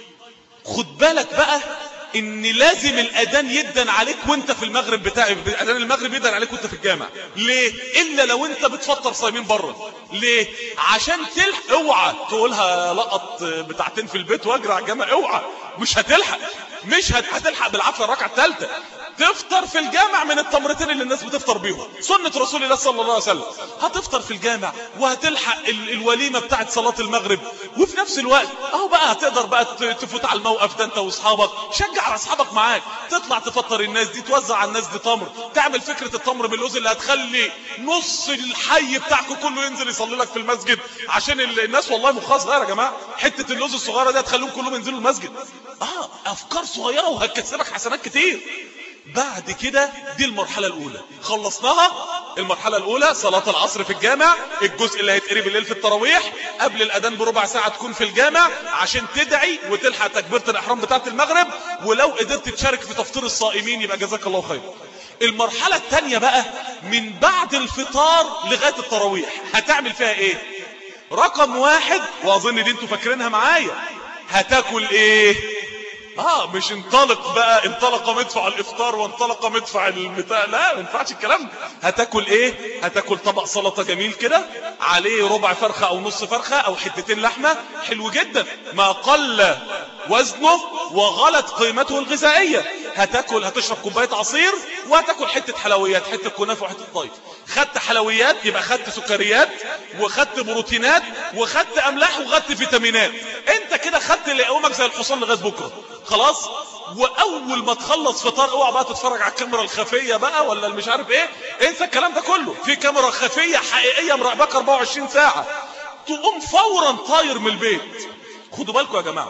خد بالك بقى ان لازم الاذان يدن عليك وانت في المغرب بتاع اذان المغرب يدن عليك وانت في الجامع ليه الا لو انت بتفطر صايمين بره ليه عشان تلحق اوعى تقولها لقط بتاعتين في البيت واجري على الجامع اوعى مش هتلحق مش هتلحق بالعافيه الركعه الثالثه تفطر في الجامع من التمرتين اللي الناس بتفطر بيهم سنة رسول الله صلى الله عليه وسلم هتفطر في الجامع وهتلحق ال الوليمة بتاعت صلاة المغرب وفي نفس الوقت اهو بقى هتقدر بقى تفوت على الموقف ده انت واصحابك شجع على اصحابك معاك تطلع تفطر الناس دي توزع على الناس دي تمر تعمل فكرة التمر باللوز اللي هتخلي نص الحي بتاعكم كله ينزل يصلي لك في المسجد عشان الناس والله مخها صغيرة يا جماعة حتة اللوز الصغيرة دي هتخليهم كلهم ينزلوا المسجد اه افكار صغيرة وهتكسبك حسنات كتير بعد كده دي المرحلة الأولى خلصناها المرحلة الأولى صلاة العصر في الجامع الجزء اللي هيتقري بالليل في التراويح قبل الأذان بربع ساعة تكون في الجامع عشان تدعي وتلحق تكبيرة الإحرام بتاعة المغرب ولو قدرت تشارك في تفطير الصائمين يبقى جزاك الله خير المرحلة الثانية بقى من بعد الفطار لغاية التراويح هتعمل فيها ايه رقم واحد واظن دي انتوا فاكرينها معايا هتاكل ايه اه مش انطلق بقى انطلق مدفع الافطار وانطلق مدفع البتاع لا ما ينفعش الكلام ده هتاكل ايه هتاكل طبق سلطه جميل كده عليه ربع فرخه او نص فرخه او حتتين لحمه حلو جدا ما قل وزنه وغلت قيمته الغذائيه هتاكل هتشرب كوبايه عصير وهتاكل حته حلويات حته كنافه وحته طيب خدت حلويات يبقى خدت سكريات وخدت بروتينات وخدت املاح وخدت فيتامينات انت كده خدت اللي يقومك زي الحصان لغايه بكره خلاص واول ما تخلص فطار اوعى بقى تتفرج على الكاميرا الخفيه بقى ولا مش عارف ايه انسى الكلام ده كله في كاميرا خفيه حقيقيه مراقباك 24 ساعه تقوم فورا طاير من البيت خدوا بالكم يا جماعه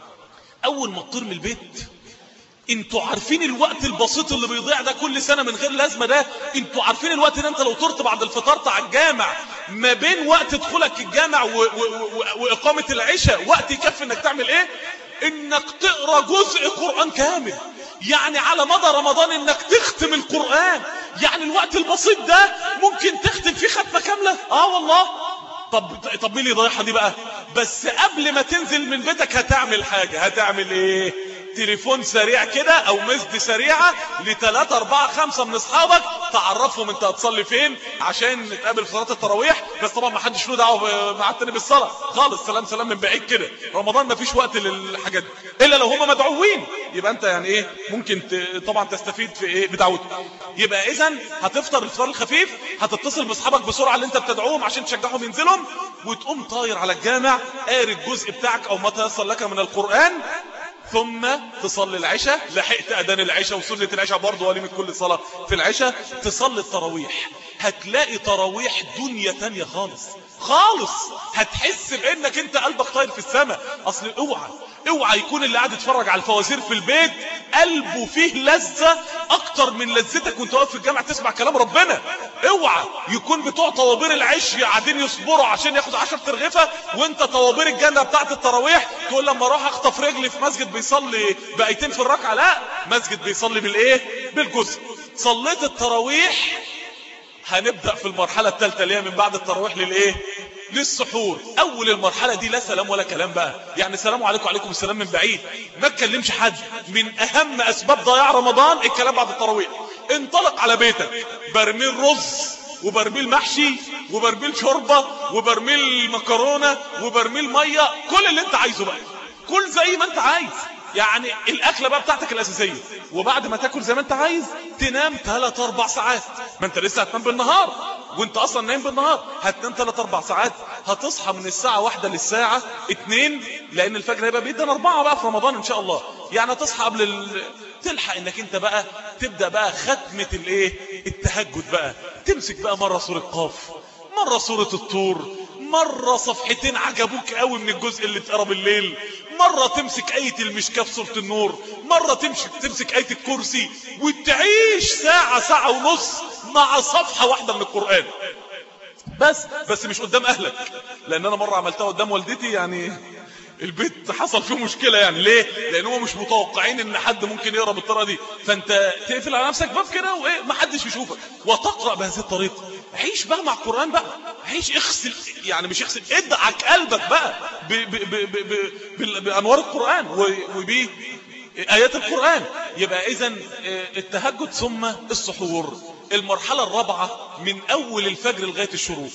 اول ما تطير من البيت انتوا عارفين الوقت البسيط اللي بيضيع ده كل سنة من غير لازمة ده انتوا عارفين الوقت ده انت لو طرت بعد الفطار على الجامع ما بين وقت دخولك الجامع و... و... و... واقامة العشاء وقت يكفي انك تعمل ايه انك تقرا جزء قرآن كامل يعني على مدى رمضان انك تختم القرآن يعني الوقت البسيط ده ممكن تختم فيه ختمة كاملة اه والله طب طب مين اللي يضيعها دي بقى بس قبل ما تنزل من بيتك هتعمل حاجة هتعمل ايه تليفون سريع كده او مسد سريعة لثلاثة اربعة خمسة من اصحابك تعرفهم انت هتصلي فين عشان نتقابل في صلاة التراويح بس طبعا ما حدش له دعوه مع التاني بالصلاة خالص سلام سلام من بعيد كده رمضان ما فيش وقت للحاجات دي الا لو هم مدعوين يبقى انت يعني ايه ممكن ت... طبعا تستفيد في ايه بدعوته يبقى اذا هتفطر الفطار الخفيف هتتصل باصحابك بسرعة اللي انت بتدعوهم عشان تشجعهم ينزلهم وتقوم طاير على الجامع قاري الجزء بتاعك او ما تيسر لك من القرآن ثم تصلي العشاء لحقت اذان العشاء وسنة العشاء برضه وليمة كل صلاة في العشاء تصلي التراويح هتلاقي تراويح دنيا تانية خالص خالص هتحس بانك انت قلبك طاير في السماء اصل اوعى اوعى يكون اللي قاعد يتفرج على الفوازير في البيت قلبه فيه لذة اكتر من لذتك وانت واقف في الجامع تسمع كلام ربنا اوعى يكون بتوع طوابير العيش قاعدين يصبروا عشان ياخد 10 ترغفه وانت طوابير الجنه بتاعت التراويح تقول لما اروح اخطف رجلي في مسجد بيصلي بايتين في الركعه لا مسجد بيصلي بالايه بالجزء صليت التراويح هنبدأ في المرحلة الثالثة اللي هي من بعد التراويح للايه للسحور اول المرحلة دي لا سلام ولا كلام بقى يعني سلام عليكم وعليكم السلام من بعيد ما تكلمش حد من اهم اسباب ضياع رمضان الكلام بعد التراويح انطلق على بيتك برميل رز وبرميل محشي وبرميل شوربة وبرميل مكرونة وبرميل مية كل اللي انت عايزه بقى كل زي ما انت عايز يعني الاكله بقى بتاعتك الاساسيه وبعد ما تاكل زي ما انت عايز تنام 3 4 ساعات ما انت لسه هتنام بالنهار وانت اصلا نايم بالنهار هتنام 3 4 ساعات هتصحى من الساعه واحدة للساعه 2 لان الفجر هيبقى بيدنا 4 بقى في رمضان ان شاء الله يعني هتصحى قبل ال... تلحق انك انت بقى تبدا بقى ختمه الايه التهجد بقى تمسك بقى مره سوره قاف مره سوره الطور مرة صفحتين عجبوك قوي من الجزء اللي اتقرا بالليل مرة تمسك آية المشكاة في سورة النور مرة تمسك تمسك آية الكرسي وتعيش ساعة ساعة ونص مع صفحة واحدة من القرآن بس بس مش قدام أهلك لأن أنا مرة عملتها قدام والدتي يعني البيت حصل فيه مشكلة يعني ليه لان هم مش متوقعين ان حد ممكن يقرا بالطريقه دي فانت تقفل على نفسك باب كده وايه ما حدش يشوفك وتقرا بهذه الطريقه عيش بقى مع القران بقى عيش اغسل يعني مش اغسل ادعك قلبك بقى ب ب ب ب ب بانوار القران وب ايات القران يبقى اذا التهجد ثم السحور المرحله الرابعه من اول الفجر لغايه الشروق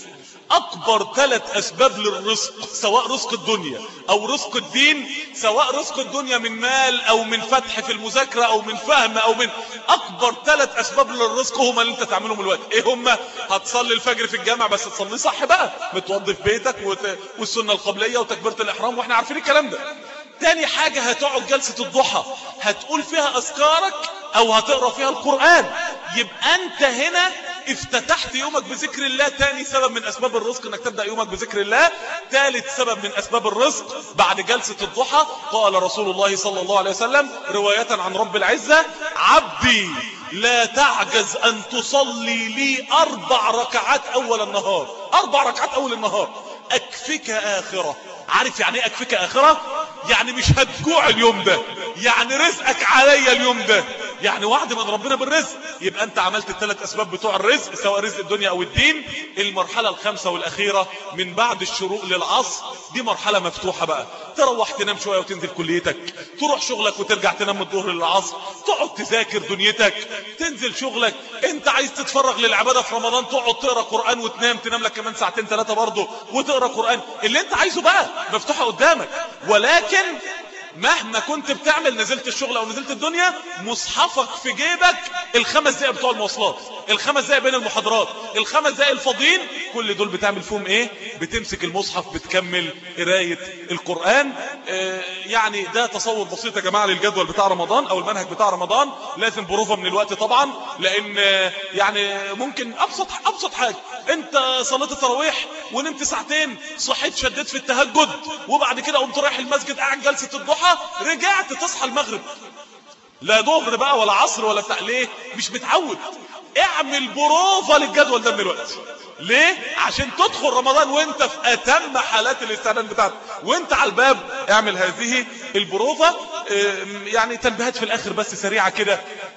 اكبر ثلاث اسباب للرزق سواء رزق الدنيا او رزق الدين سواء رزق الدنيا من مال او من فتح في المذاكرة او من فهم او من اكبر ثلاث اسباب للرزق هما اللي انت تعملهم الوقت ايه هما هتصلي الفجر في الجامع بس تصلي صح بقى متوظف بيتك وت... والسنة القبلية وتكبيرة الاحرام واحنا عارفين الكلام ده تاني حاجة هتقعد جلسة الضحى هتقول فيها اذكارك او هتقرا فيها القرآن يبقى انت هنا افتتحت يومك بذكر الله تاني سبب من اسباب الرزق انك تبدأ يومك بذكر الله ثالث سبب من اسباب الرزق بعد جلسة الضحى قال رسول الله صلى الله عليه وسلم رواية عن رب العزة عبدي لا تعجز ان تصلي لي اربع ركعات اول النهار اربع ركعات اول النهار اكفك اخرة عارف يعني ايه اكفك اخرة يعني مش هتجوع اليوم ده يعني رزقك عليا اليوم ده يعني وعد من ربنا بالرزق يبقى انت عملت الثلاث اسباب بتوع الرزق سواء رزق الدنيا او الدين المرحلة الخامسة والاخيرة من بعد الشروق للعصر دي مرحلة مفتوحة بقى تروح تنام شوية وتنزل كليتك تروح شغلك وترجع تنام من الظهر للعصر تقعد تذاكر دنيتك تنزل شغلك انت عايز تتفرغ للعبادة في رمضان تقعد تقرا قرآن وتنام تنام لك كمان ساعتين ثلاثة برضه وتقرا قرآن اللي انت عايزه بقى مفتوحة قدامك ولكن مهما كنت بتعمل نزلت الشغل او نزلت الدنيا مصحفك في جيبك الخمس دقايق بتوع المواصلات الخمس دقايق بين المحاضرات الخمس دقايق الفاضيين كل دول بتعمل فيهم ايه بتمسك المصحف بتكمل قرايه القران آه يعني ده تصور بسيط يا جماعه للجدول بتاع رمضان او المنهج بتاع رمضان لازم بروفه من الوقت طبعا لان آه يعني ممكن ابسط ابسط حاجه انت صليت التراويح ونمت ساعتين صحيت شديت في التهجد وبعد كده قمت رايح المسجد قاعد جلسه الضحى رجعت تصحى المغرب لا ظهر بقى ولا عصر ولا بتاع ليه مش متعود اعمل بروفة للجدول ده من الوقت ليه عشان تدخل رمضان وانت في اتم حالات الاستعداد بتاعتك وانت على الباب اعمل هذه البروفة يعني تنبيهات في الاخر بس سريعة كده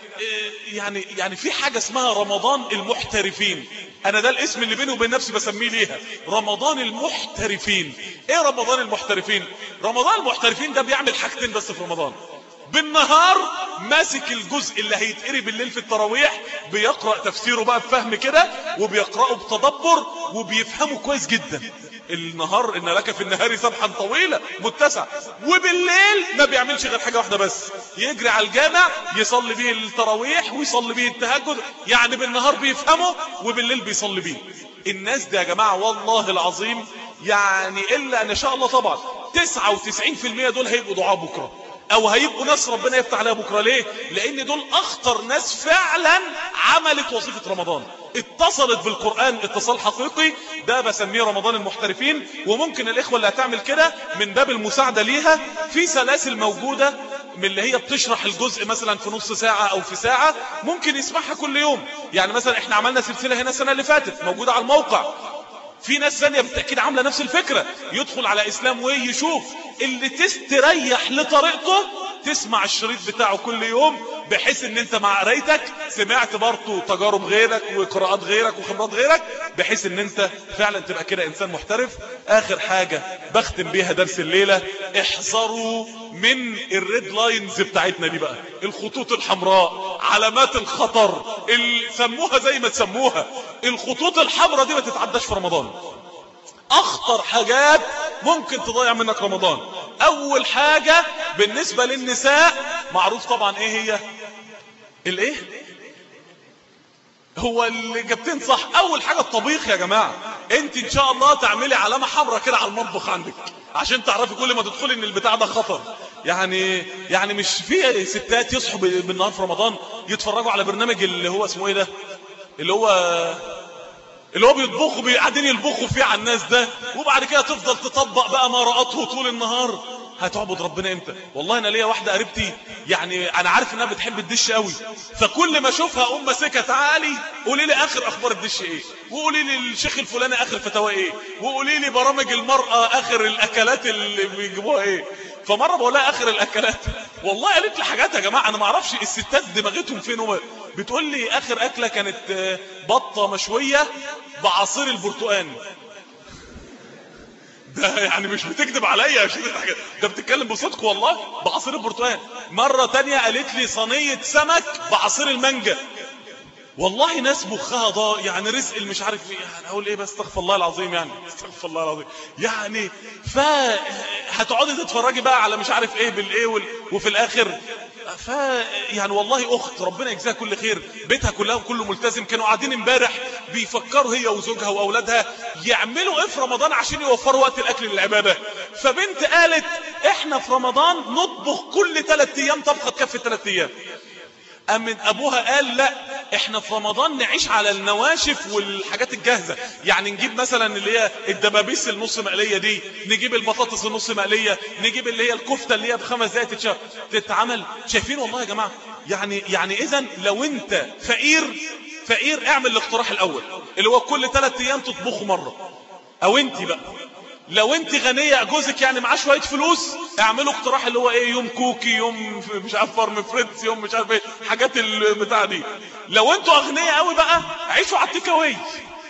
يعني يعني في حاجة اسمها رمضان المحترفين انا ده الاسم اللي بيني وبين نفسي بسميه ليها رمضان المحترفين ايه رمضان المحترفين رمضان المحترفين ده بيعمل حاجتين بس في رمضان بالنهار ماسك الجزء اللي هيتقري بالليل في التراويح بيقرأ تفسيره بقى بفهم كده وبيقرأه بتدبر وبيفهمه كويس جدا النهار ان لك في النهار سبحا طويلة متسع وبالليل ما بيعملش غير حاجة واحدة بس يجري على الجامع يصلي بيه التراويح ويصلي بيه التهجد يعني بالنهار بيفهمه وبالليل بيصلي بيه الناس دي يا جماعة والله العظيم يعني الا ان شاء الله طبعا 99% دول هيبقوا دعاء بكرة او هيبقوا ناس ربنا يفتح عليها بكره ليه لان دول اخطر ناس فعلا عملت وظيفه رمضان اتصلت بالقران اتصال حقيقي ده بسميه رمضان المحترفين وممكن الاخوه اللي هتعمل كده من باب المساعده ليها في سلاسل موجوده من اللي هي بتشرح الجزء مثلا في نص ساعة او في ساعة ممكن يسمعها كل يوم يعني مثلا احنا عملنا سلسلة هنا السنة اللي فاتت موجودة على الموقع في ناس ثانية بالتأكيد عاملة نفس الفكرة يدخل على اسلام وي يشوف اللي تستريح لطريقته تسمع الشريط بتاعه كل يوم بحيث ان انت مع قرايتك سمعت برضه تجارب غيرك وقراءات غيرك وخبرات غيرك بحيث ان انت فعلا تبقى كده انسان محترف اخر حاجة بختم بيها درس الليلة احذروا من الريد لاينز بتاعتنا دي بقى الخطوط الحمراء علامات الخطر ال- سموها زي ما تسموها الخطوط الحمراء دي ما تتعداش في رمضان اخطر حاجات ممكن تضيع منك رمضان اول حاجة بالنسبة للنساء معروف طبعا ايه هي الايه هو الاجابتين صح اول حاجة الطبيخ يا جماعة انت ان شاء الله تعملي علامة حمراء كده على المطبخ عندك عشان تعرفي كل ما تدخلي ان البتاع ده خطر يعني يعني مش في ستات يصحوا بالنهار في رمضان يتفرجوا على برنامج اللي هو اسمه ايه ده اللي هو اللي هو بيطبخوا بي- قاعدين يطبخوا فيه على الناس ده وبعد كده تفضل تطبق بقى ما رأته طول النهار هتعبد ربنا امتى والله انا ليا واحده قريبتي يعني انا عارف انها بتحب الدش قوي فكل ما اشوفها اقوم ماسكها تعالي قولي لي اخر اخبار الدش ايه وقولي لي الشيخ الفلاني اخر فتاوى ايه وقولي لي برامج المراه اخر الاكلات اللي بيجيبوها ايه فمره بقول لها اخر الاكلات والله قالت لي حاجات يا جماعه انا ما اعرفش الستات دماغتهم فين هم بتقول لي اخر اكله كانت آه، بطه مشويه بعصير البرتقال ده يعني مش بتكذب عليا يا شيخ الحاجات ده بتتكلم بصدق والله بعصير البرتقال مرة تانية قالت لي صينية سمك بعصير المانجا والله ناس مخها ضاء يعني رزق اللي مش عارف ايه يعني اقول ايه بس استغفر الله العظيم يعني استغفر الله العظيم يعني ف هتقعدي تتفرجي بقى على مش عارف ايه بالايه وال... وفي الاخر ف يعني والله اخت ربنا يجزاها كل خير بيتها كلها كله ملتزم كانوا قاعدين امبارح بيفكروا هي وزوجها واولادها يعملوا ايه في رمضان عشان يوفروا وقت الاكل للعباده فبنت قالت احنا في رمضان نطبخ كل ثلاث ايام طبخه تكفي ثلاث ايام أم ابوها قال لا احنا في رمضان نعيش على النواشف والحاجات الجاهزة يعني نجيب مثلا اللي هي الدبابيس النص مقلية دي نجيب البطاطس النص مقلية نجيب اللي هي الكفتة اللي هي بخمس دقايق تتشا- تتعمل شايفين والله يا جماعة يعني يعني اذا لو انت فقير فقير اعمل الاقتراح الاول اللي هو كل ثلاث ايام تطبخه مرة او انت بقى لو انت غنية جوزك يعني معاه شوية فلوس اعملوا اقتراح اللي هو ايه يوم كوكي يوم ف- مش عارف فارم فريتز يوم مش عارف ايه حاجات البتاع دي لو انتوا اغنياء قوي بقى عيشوا على التيك اواي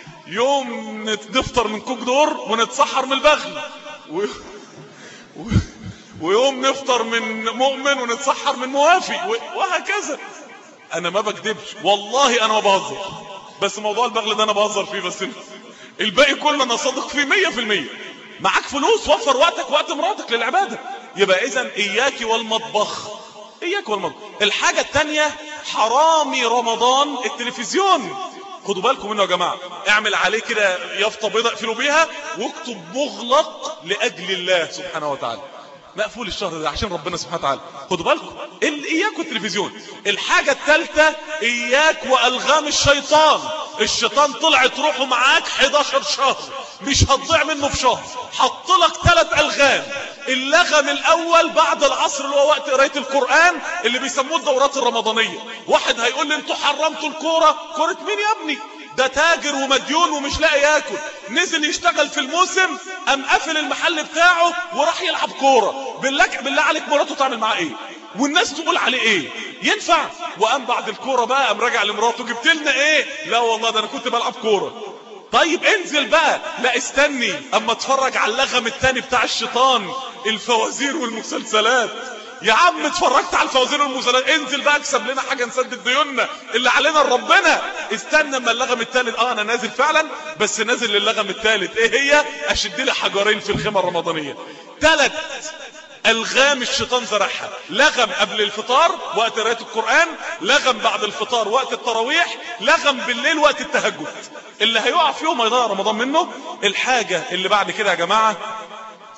يوم نت- نفطر من كوك دور ونتسحر من البغل و... و... ويوم نفطر من مؤمن ونتسحر من موافي و... وهكذا انا ما بكذبش والله انا ما بهزر بس موضوع البغل ده انا بهزر فيه بس الباقي كله انا صادق فيه مية في المية معاك فلوس وفر وقتك وقت مراتك للعبادة يبقى اذا اياك والمطبخ اياك والمطبخ الحاجة التانية حرامي رمضان التلفزيون خدوا بالكم منه يا جماعة اعمل عليه كده يافطة بيضاء اقفلوا بيها واكتب مغلق لاجل الله سبحانه وتعالى مقفول الشهر ده عشان ربنا سبحانه وتعالى خدوا بالكم ال- اياك والتلفزيون الحاجة الثالثة اياك والغام الشيطان الشيطان طلعت روحه معاك 11 شهر مش هتضيع منه في شهر حط لك ثلاث الغام اللغم الاول بعد العصر اللي هو وقت قرايه القران اللي بيسموه الدورات الرمضانيه واحد هيقول لي انتوا حرمتوا الكوره كوره مين يا ابني ده تاجر ومديون ومش لاقي ياكل نزل يشتغل في الموسم قام قافل المحل بتاعه وراح يلعب كوره بالله بالله عليك مراته تعمل معاه ايه والناس تقول عليه ايه ينفع وقام بعد الكوره بقى قام راجع لمراته جبت لنا ايه لا والله ده انا كنت بلعب كوره طيب انزل بقى لا استني اما اتفرج على اللغم التاني بتاع الشيطان الفوازير والمسلسلات يا عم اتفرجت على الفوازير والمسلسلات انزل بقى اكسب لنا حاجه نسدد ديوننا اللي علينا لربنا استنى اما اللغم التالت اه انا نازل فعلا بس نازل للغم التالت ايه هي اشد لي حجرين في الخيمه الرمضانيه ثلاث الغام الشيطان زرعها لغم قبل الفطار وقت قراءه القران لغم بعد الفطار وقت التراويح لغم بالليل وقت التهجد اللي هيقع فيهم هيضيع رمضان منه الحاجه اللي بعد كده يا جماعه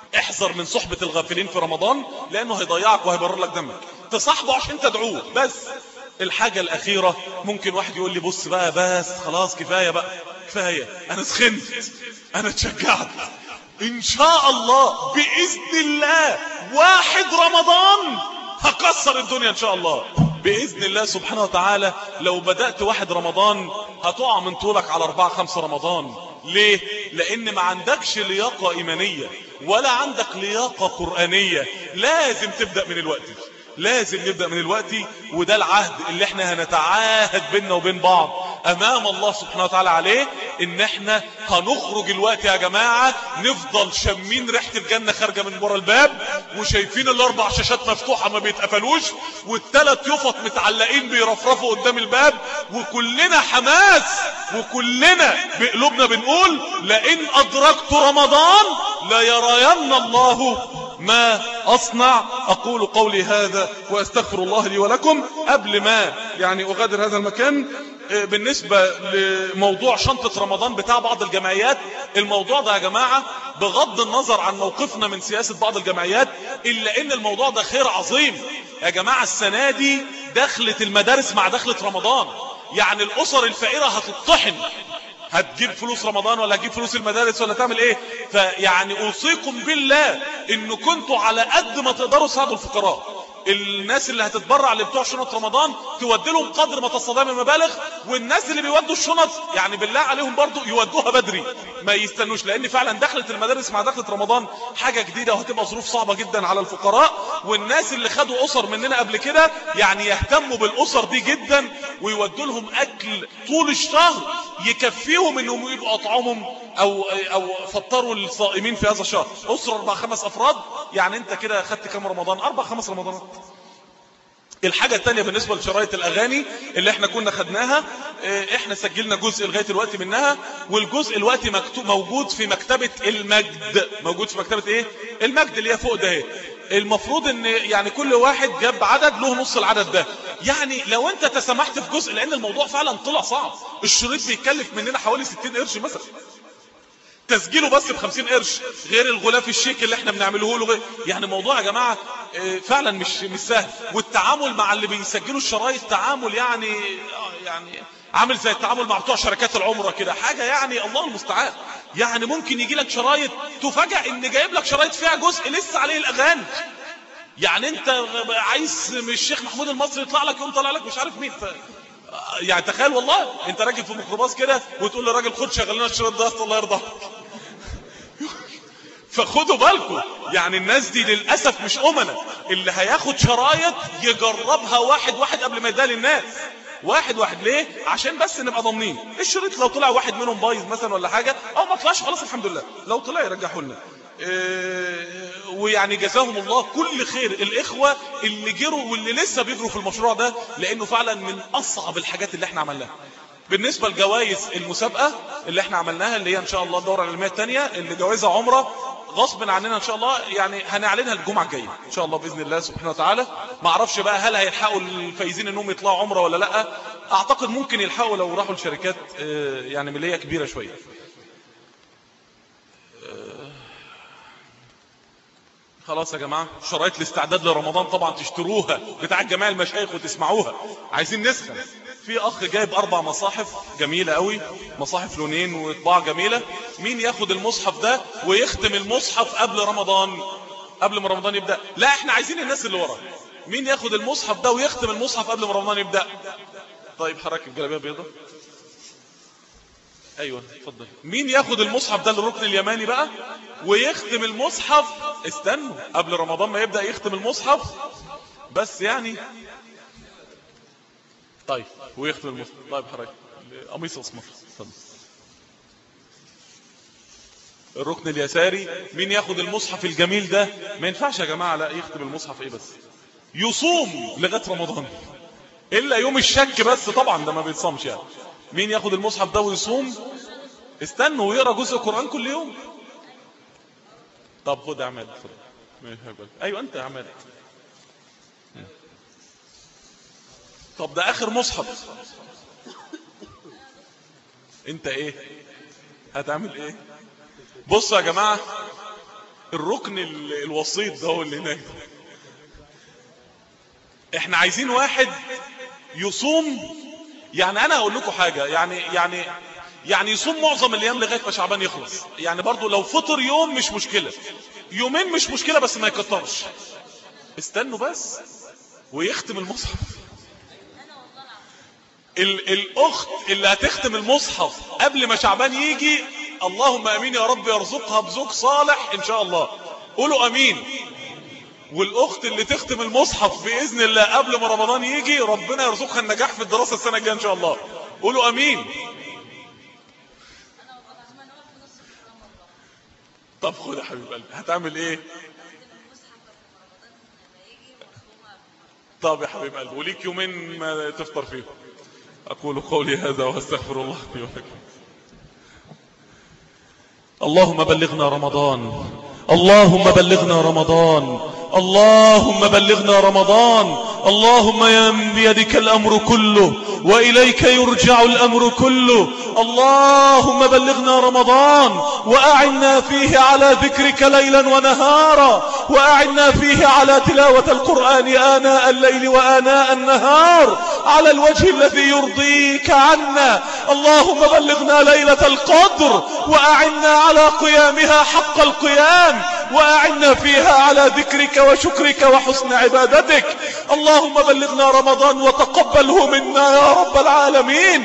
احذر من صحبة الغافلين في رمضان لانه هيضيعك وهيبرر لك دمك تصاحبه عشان تدعوه بس الحاجة الاخيرة ممكن واحد يقول لي بص بقى بس خلاص كفاية بقى كفاية انا سخنت انا اتشجعت ان شاء الله باذن الله واحد رمضان هكسر الدنيا ان شاء الله باذن الله سبحانه وتعالى لو بدأت واحد رمضان هتقع من طولك على اربعة خمسة رمضان ليه لان ما عندكش لياقة ايمانية ولا عندك لياقة قرآنية لازم تبدأ من الوقت لازم نبدأ من الوقت وده العهد اللي احنا هنتعاهد بيننا وبين بعض امام الله سبحانه وتعالى عليه ان احنا هنخرج الوقت يا جماعة نفضل شمين ريحة الجنة خارجة من ورا الباب وشايفين الاربع شاشات مفتوحة ما بيتقفلوش والثلاث يفط متعلقين بيرفرفوا قدام الباب وكلنا حماس وكلنا بقلوبنا بنقول لئن ادركت رمضان ليرين الله ما أصنع أقول قولي هذا وأستغفر الله لي ولكم قبل ما يعني أغادر هذا المكان بالنسبة لموضوع شنطة رمضان بتاع بعض الجمعيات الموضوع ده يا جماعة بغض النظر عن موقفنا من سياسة بعض الجمعيات إلا إن الموضوع ده خير عظيم يا جماعة السنة دي دخلت المدارس مع دخلة رمضان يعني الأسر الفقيرة هتطحن هتجيب فلوس رمضان ولا هتجيب فلوس المدارس ولا تعمل ايه فيعني اوصيكم بالله ان كنتوا على قد ما تقدروا تساعدوا الفقراء الناس اللي هتتبرع اللي بتوع شنط رمضان تودي لهم قدر ما تستطيع من المبالغ والناس اللي بيودوا الشنط يعني بالله عليهم برضو يودوها بدري ما يستنوش لان فعلا دخلت المدارس مع دخلة رمضان حاجة جديدة وهتبقى ظروف صعبة جدا على الفقراء والناس اللي خدوا اسر مننا قبل كده يعني يهتموا بالاسر دي جدا ويودوا لهم اكل طول الشهر يكفيهم انهم يبقوا اطعمهم او او فطروا الصائمين في هذا الشهر اسره اربع خمس افراد يعني انت كده خدت كام رمضان اربع خمس رمضانات الحاجة التانية بالنسبة لشرايط الأغاني اللي احنا كنا خدناها اه احنا سجلنا جزء لغاية الوقت منها والجزء الوقت مكتوب موجود في مكتبة المجد موجود في مكتبة ايه المجد اللي هي فوق ده ايه المفروض ان يعني كل واحد جاب عدد له نص العدد ده يعني لو انت تسمحت في جزء لان الموضوع فعلا طلع صعب الشريط بيتكلف مننا حوالي 60 قرش مثلا تسجيله بس ب 50 قرش غير الغلاف الشيك اللي احنا بنعمله له غير يعني موضوع يا جماعه فعلا مش مش سهل والتعامل مع اللي بيسجلوا الشرايط تعامل يعني يعني عامل زي التعامل مع بتوع شركات العمره كده حاجه يعني الله المستعان يعني ممكن يجي لك شرايط تفاجئ ان جايب لك شرايط فيها جزء لسه عليه الاغاني يعني انت عايز من الشيخ محمود المصري يطلع لك يقوم طالع لك مش عارف مين ف... يعني تخيل والله انت راكب في ميكروباص كده وتقول للراجل خد شغل لنا الشريط ده الله يرضى فخدوا بالكم يعني الناس دي للأسف مش أمنة اللي هياخد شرايط يجربها واحد واحد قبل ما يديها للناس واحد واحد ليه عشان بس نبقى ضامنين الشريط لو طلع واحد منهم بايظ مثلا ولا حاجة او ما طلعش خلاص الحمد لله لو طلع يرجحوا لنا إيه ويعني جزاهم الله كل خير الاخوة اللي جروا واللي لسه بيجروا في المشروع ده لانه فعلا من اصعب الحاجات اللي احنا عملناها بالنسبة لجوائز المسابقة اللي احنا عملناها اللي هي ان شاء الله الدورة العلمية الثانية اللي جوائزها عمرة غصب عننا ان شاء الله يعني هنعلنها الجمعة الجاية ان شاء الله باذن الله سبحانه وتعالى ما اعرفش بقى هل هيلحقوا الفايزين انهم يطلعوا عمرة ولا لا اعتقد ممكن يلحقوا لو راحوا لشركات يعني مالية كبيرة شوية خلاص يا جماعة شرايط الاستعداد لرمضان طبعا تشتروها بتاع جميع المشايخ وتسمعوها عايزين نسخن في اخ جايب اربع مصاحف جميلة قوي مصاحف لونين وطباعة جميلة مين ياخد المصحف ده ويختم المصحف قبل رمضان قبل ما رمضان يبدأ لا احنا عايزين الناس اللي ورا مين ياخد المصحف ده ويختم المصحف قبل ما رمضان يبدأ طيب حركة الجلابية بيضة ايوه اتفضل مين ياخد المصحف ده للركن اليماني بقى ويختم المصحف استنوا قبل رمضان ما يبدأ يختم المصحف بس يعني طيب ويختم المصحف طيب حضرتك قميص اسمر اتفضل الركن اليساري مين ياخد المصحف الجميل ده ما ينفعش يا جماعة لا يختم المصحف ايه بس يصوم لغاية رمضان الا يوم الشك بس طبعا ده ما بيتصامش يعني مين ياخد المصحف ده ويصوم استنوا ويقرا جزء قرآن كل يوم طب خد يا عماد ايوه انت يا عماد طب ده اخر مصحف انت ايه هتعمل ايه بصوا يا جماعة الركن ال- الوسيط ده هو اللي هناك ده. احنا عايزين واحد يصوم يعني انا هقول لكم حاجة يعني يعني يعني يصوم معظم الايام لغاية ما شعبان يخلص يعني برضو لو فطر يوم مش مشكلة يومين مش مشكلة بس ما يكترش استنوا بس ويختم المصحف ال الاخت اللي هتختم المصحف قبل ما شعبان يجي اللهم امين يا رب يرزقها بزوج صالح ان شاء الله قولوا امين والاخت اللي تختم المصحف باذن الله قبل ما رمضان يجي ربنا يرزقها النجاح في الدراسه السنه الجايه ان شاء الله قولوا امين طب خد يا حبيب قلبي هتعمل ايه طب يا حبيب قلبي وليك يومين ما تفطر فيهم اقول قولي هذا واستغفر الله لي ولكم اللهم بلغنا رمضان اللهم بلغنا رمضان اللهم بلغنا رمضان اللهم يا من بيدك الأمر كله وإليك يرجع الأمر كله اللهم بلغنا رمضان وأعنا فيه على ذكرك ليلا ونهارا وأعنا فيه على تلاوة القرآن آناء الليل وآناء النهار على الوجه الذي يرضيك عنا اللهم بلغنا ليلة القدر وأعنا على قيامها حق القيام وأعنا فيها على ذكرك وشكرك وحسن عبادتك اللهم بلغنا رمضان وتقبله منا يا رب العالمين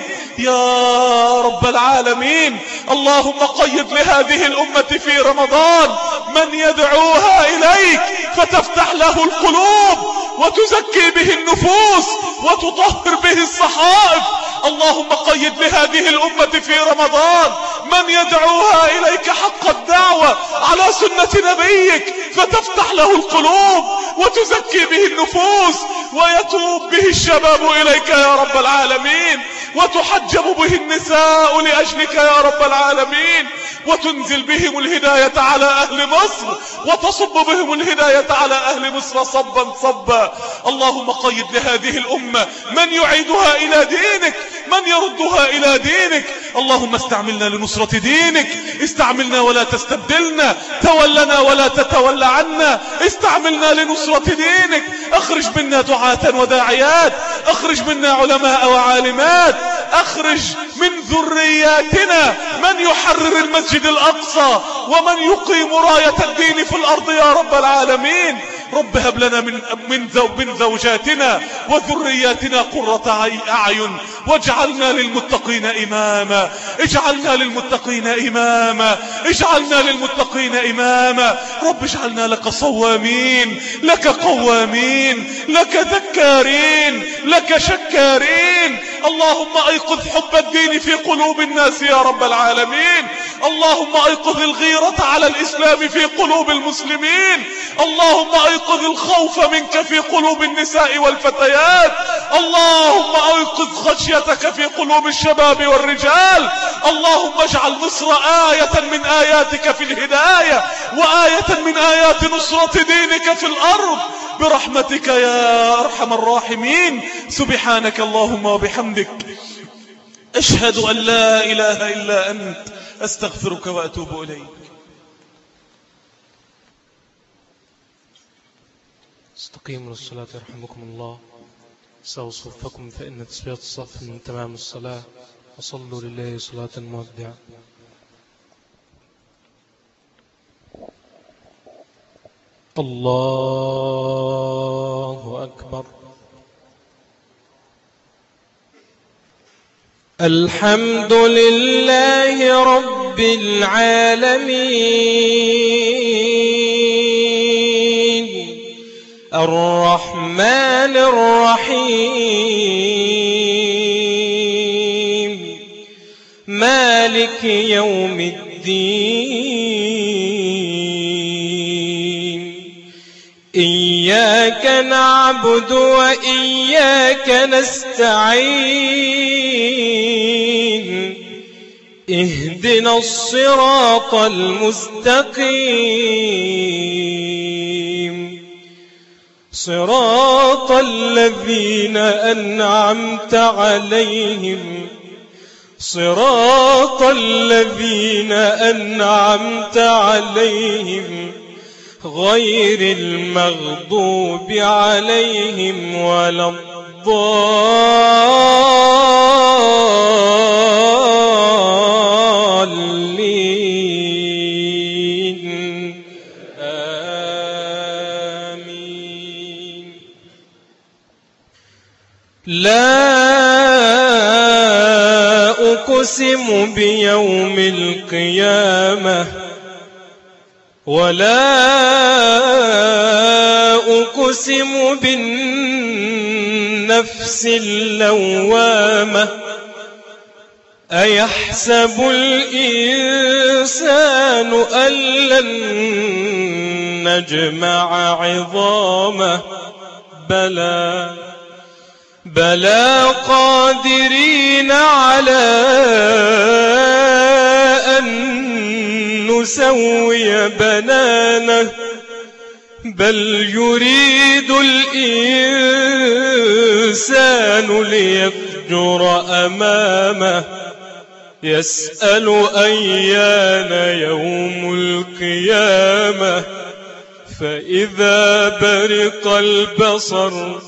يا رب العالمين اللهم قيد لهذه الأمة في رمضان من يدعوها إليك فتفتح له القلوب وتزكي به النفوس وتطهر به الصحائف اللهم قيد لهذه الأمة في رمضان من يدعوها إليك حق الدعوة على سنة نبيك فتفتح له القلوب وتزكي به النفوس ويتوب به الشباب إليك يا رب العالمين وتحجب به النساء لأجلك يا رب العالمين وتنزل بهم الهداية على أهل مصر وتصب بهم الهداية على أهل مصر صبا صبا اللهم قيد لهذه الأمة من يعيدها إلى دينك من يردها إلى دينك اللهم استعملنا لنصرة دينك استعملنا ولا تستبدلنا تولنا ولا تتولى عنا استعملنا لنصرة دينك اخرج منا دعاة وداعيات اخرج منا علماء وعالمات اخرج من ذرياتنا من يحرر المسجد الاقصى ومن يقيم راية الدين في الارض يا رب العالمين رب هب لنا من من زو من زوجاتنا وذرياتنا قرة عي- اعين واجعلنا للمتقين اماما اجعلنا للمتقين اماما اجعلنا للمتقين اماما رب اجعلنا لك صوامين لك قوامين لك ذكارين لك شكارين اللهم ايقظ حب الدين في قلوب الناس يا رب العالمين اللهم ايقظ الغيرة على الاسلام في قلوب المسلمين اللهم ايقظ الخوف منك في قلوب النساء والفتيات اللهم ايقظ خشيتك في قلوب الشباب والرجال اللهم اجعل مصر آية من آياتك في الهداية وآية من آيات نصرة دينك في الأرض برحمتك يا أرحم الراحمين سبحانك اللهم وبحمدك أشهد أن لا إله إلا أنت أستغفرك وأتوب إليك استقيموا للصلاة يرحمكم الله سووا صفكم فإن تسوية الصف من تمام الصلاة وصلوا لله صلاة المودع الله أكبر الحمد لله رب العالمين الرحمن الرحيم مالك يوم الدين إياك نعبد وإياك نستعين اهدنا الصراط المستقيم صراط الذين أنعمت عليهم صراط الذين أنعمت عليهم غير المغضوب عليهم ولا الضالين آمين لا أقسم بيوم القيامة ولا أقسم بالنفس اللوامة أيحسب الإنسان أن لن نجمع عظامه بلى بلى قادرين على أن نسوي بنانه بل يريد الإنسان ليفجر أمامه يسأل أيان يوم القيامة فإذا برق البصر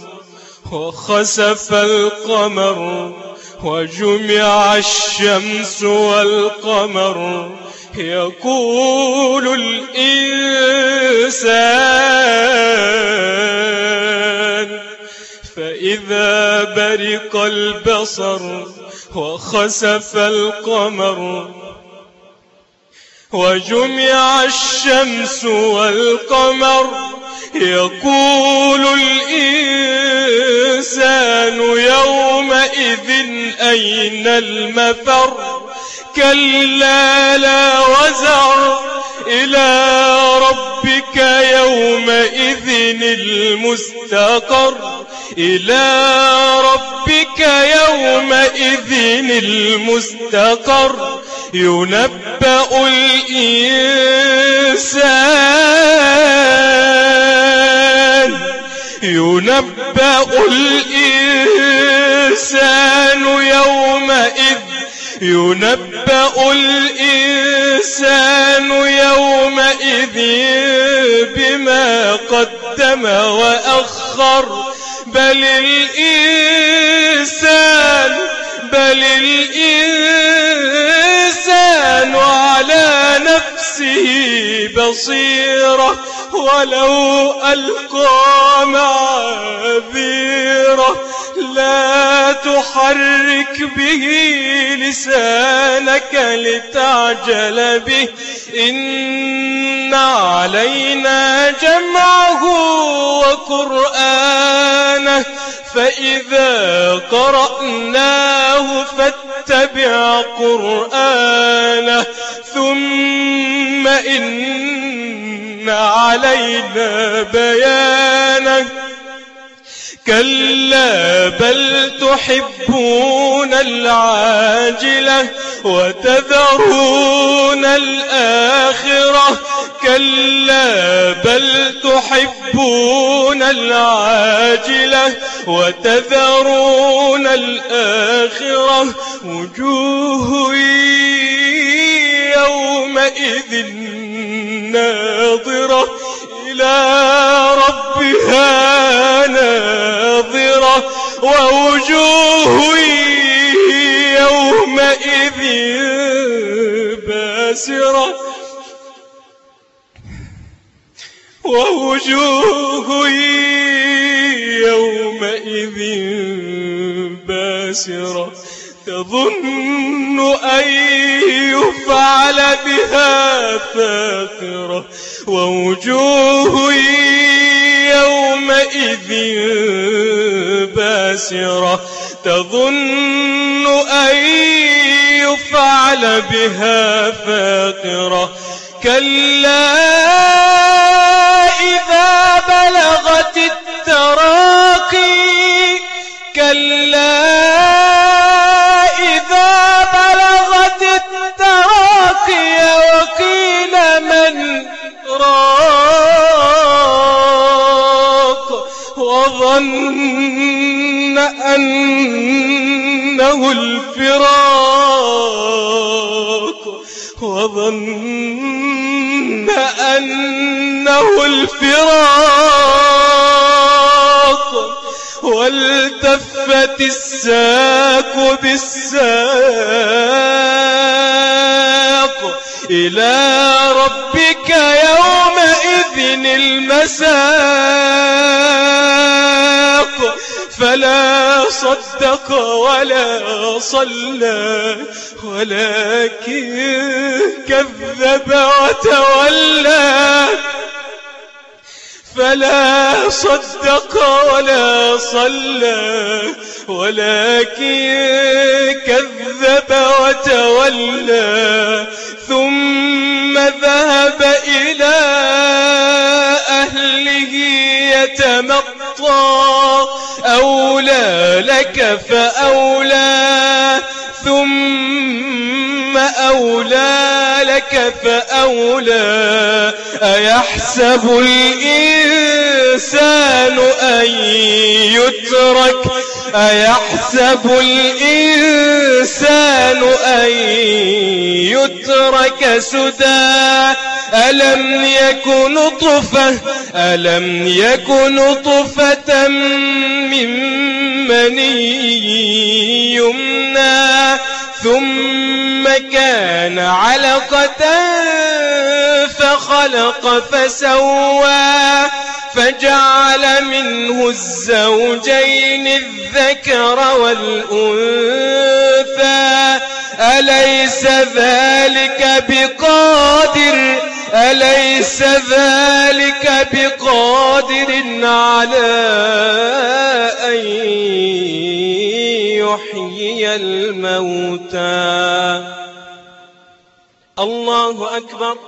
وخسف القمر وجمع الشمس والقمر يقول الإنسان فإذا برق البصر وخسف القمر وجمع الشمس والقمر يقول الإنسان يومئذ أين المفر كلا لا وزر إلى ربك يومئذ المستقر إلى ربك يومئذ المستقر ينبأ الإنسان ينبأ الإنسان يومئذ ينبأ الإنسان يومئذ بما قدم وأخر بل الإنسان بل الإنسان على نفسه بصيرة ولو ألقى معاذيره لا تحرك به لسانك لتعجل به إن علينا جمعه وقرآنه فإذا قرأناه فاتبع قرآنه ثم إن علينا بيانه كلا بل تحبون العاجلة وتذرون الآخرة كلا بل تحبون العاجلة وتذرون الآخرة وجوه يومئذ ناظرة إلى ربها ناظرة ووجوه يومئذ باسرة ووجوه يومئذ باسرة تظن أن يفعل بها فاقرة ووجوه يومئذ باسرة تظن أن يفعل بها فاقرة كلا إذا بلغت التراقي كلا إذا بلغت التراقي وقيل من راق وظن أنه الفراق وظن أنه الفراق والتفت الساق بالساق إلى ربك يومئذ المساق فلا صدق ولا صلى ولكن كذب وتولى فلا صدق ولا صلى ولكن كذب وتولى ثم ذهب إلى أهله يتمطى أولى لك فأولى ثم أولى لك فأولى أيحسب الإنسان أن يترك أيحسب الإنسان أن يترك سدى ألم يكن نطفة ألم يكن نطفة من مني يمنى ثم كان علقة فخلق فسوى فجعل منه الزوجين الذكر والأنثى أليس ذلك بقادر أليس ذلك بقادر على أن يحيي الموتى الله أكبر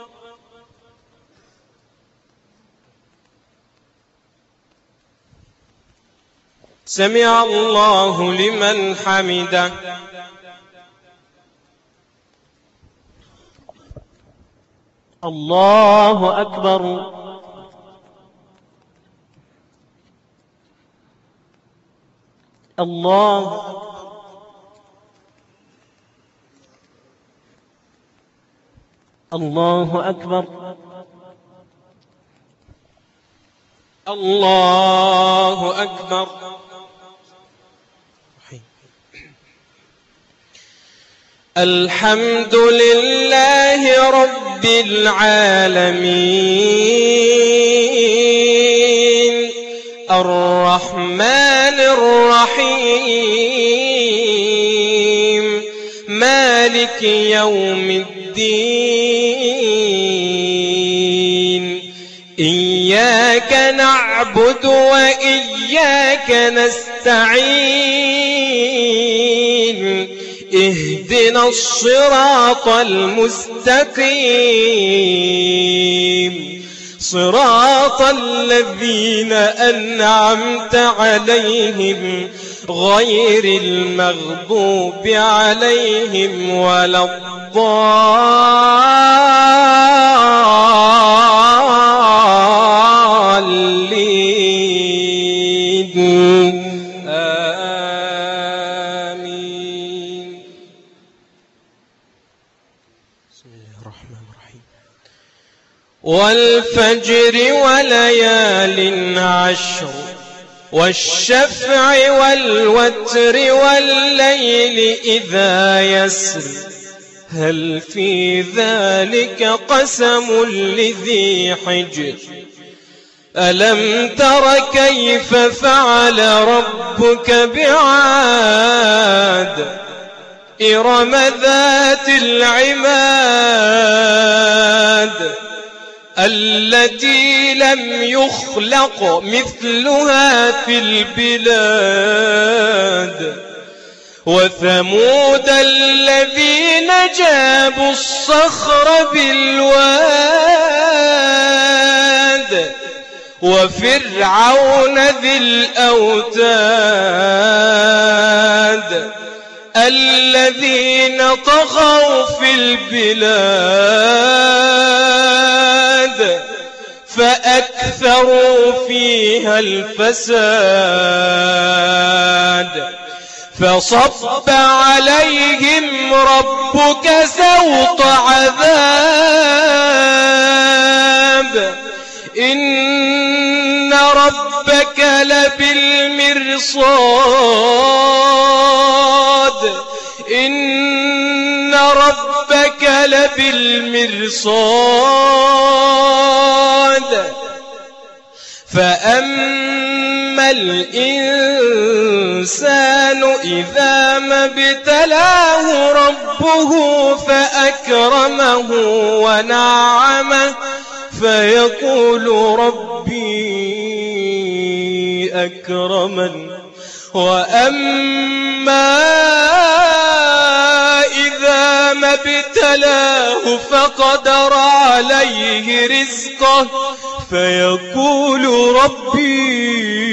سمع الله لمن حمده الله أكبر الله الله أكبر الله أكبر الحمد لله رب العالمين الرحمن الرحيم مالك يوم الدين إياك نعبد وإياك نستعين اهدنا الصراط المستقيم صراط الذين أنعمت عليهم غير المغضوب عليهم ولا الضالين آمين بسم الله الرحمن الرحيم والفجر وليال عشر والشفع والوتر والليل إذا يسر هل في ذلك قسم لذي حجر ألم تر كيف فعل ربك بعاد إرم ذات العماد التي لم يخلق مثلها في البلاد وثمود الذين جابوا الصخر بالواد وفرعون ذي الأوتاد الذين طغوا في البلاد فأكثروا فيها الفساد فصب عليهم ربك سوط عذاب إن ربك لبالمرصاد إن ربك لبالمرصاد فأما الإنسان إذا ما ابتلاه ربه فأكرمه ونعمه فيقول ربي أكرمن وأما إذا ما ابتلاه فقدر عليه رزقه فيقول ربي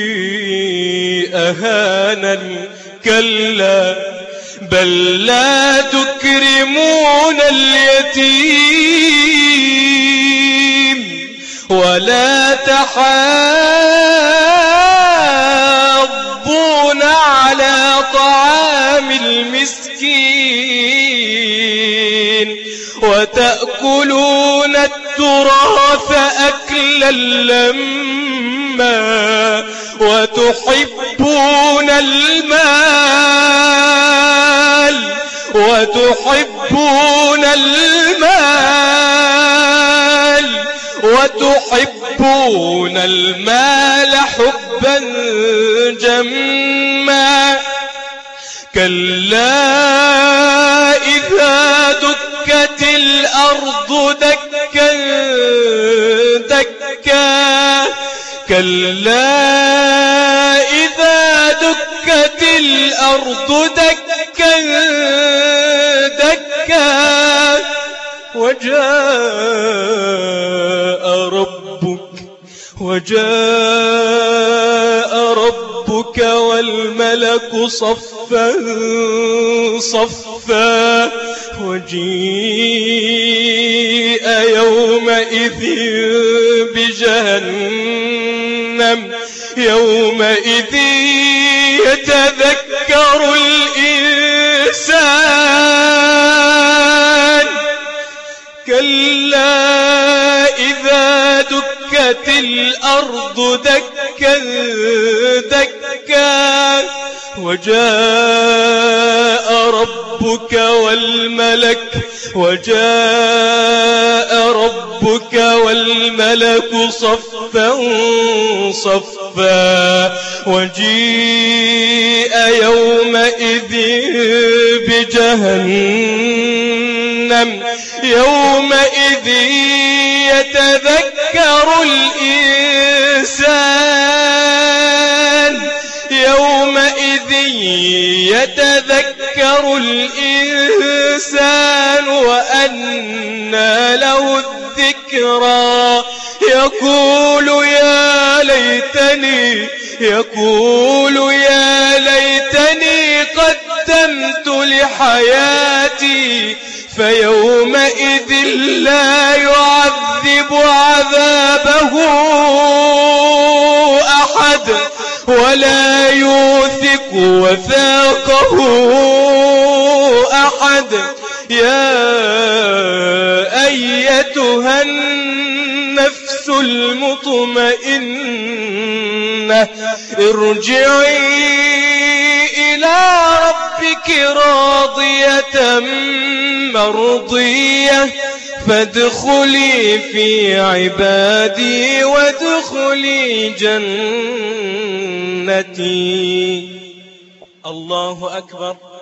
أهانن كلا بل لا تكرمون اليتيم ولا تحاضون على طعام المسكين وتأكلون التراث أكلا لما وتحبون المال وتحبون المال وتحبون المال حبا جما كلا إذا دكت الأرض دكا دكا كلا إذا دكت الأرض دكا دكا وجاء ربك وجاء ربك والملك صفا صفا وجيء يومئذ بجهنم يومئذ يتذكر الإنسان كلا إذا دكت الأرض دكا دكا وجاء ربك والملك وجاء ربك والملك صفا صفا وجيء يومئذ بجهنم يومئذ يتذكر الإنسان يومئذ يتذكر الإنسان وأنى له الذكرى يقول يا ليتني يقول يا ليتني قدمت لحياتي فيومئذ لا يعذب عذابه أحد ولا يوثق وثاقه أحد يا أيتها النفس المطمئنة ارجعي إلى ربك راضية مرضية فادخلي في عبادي وادخلي جنتي الله أكبر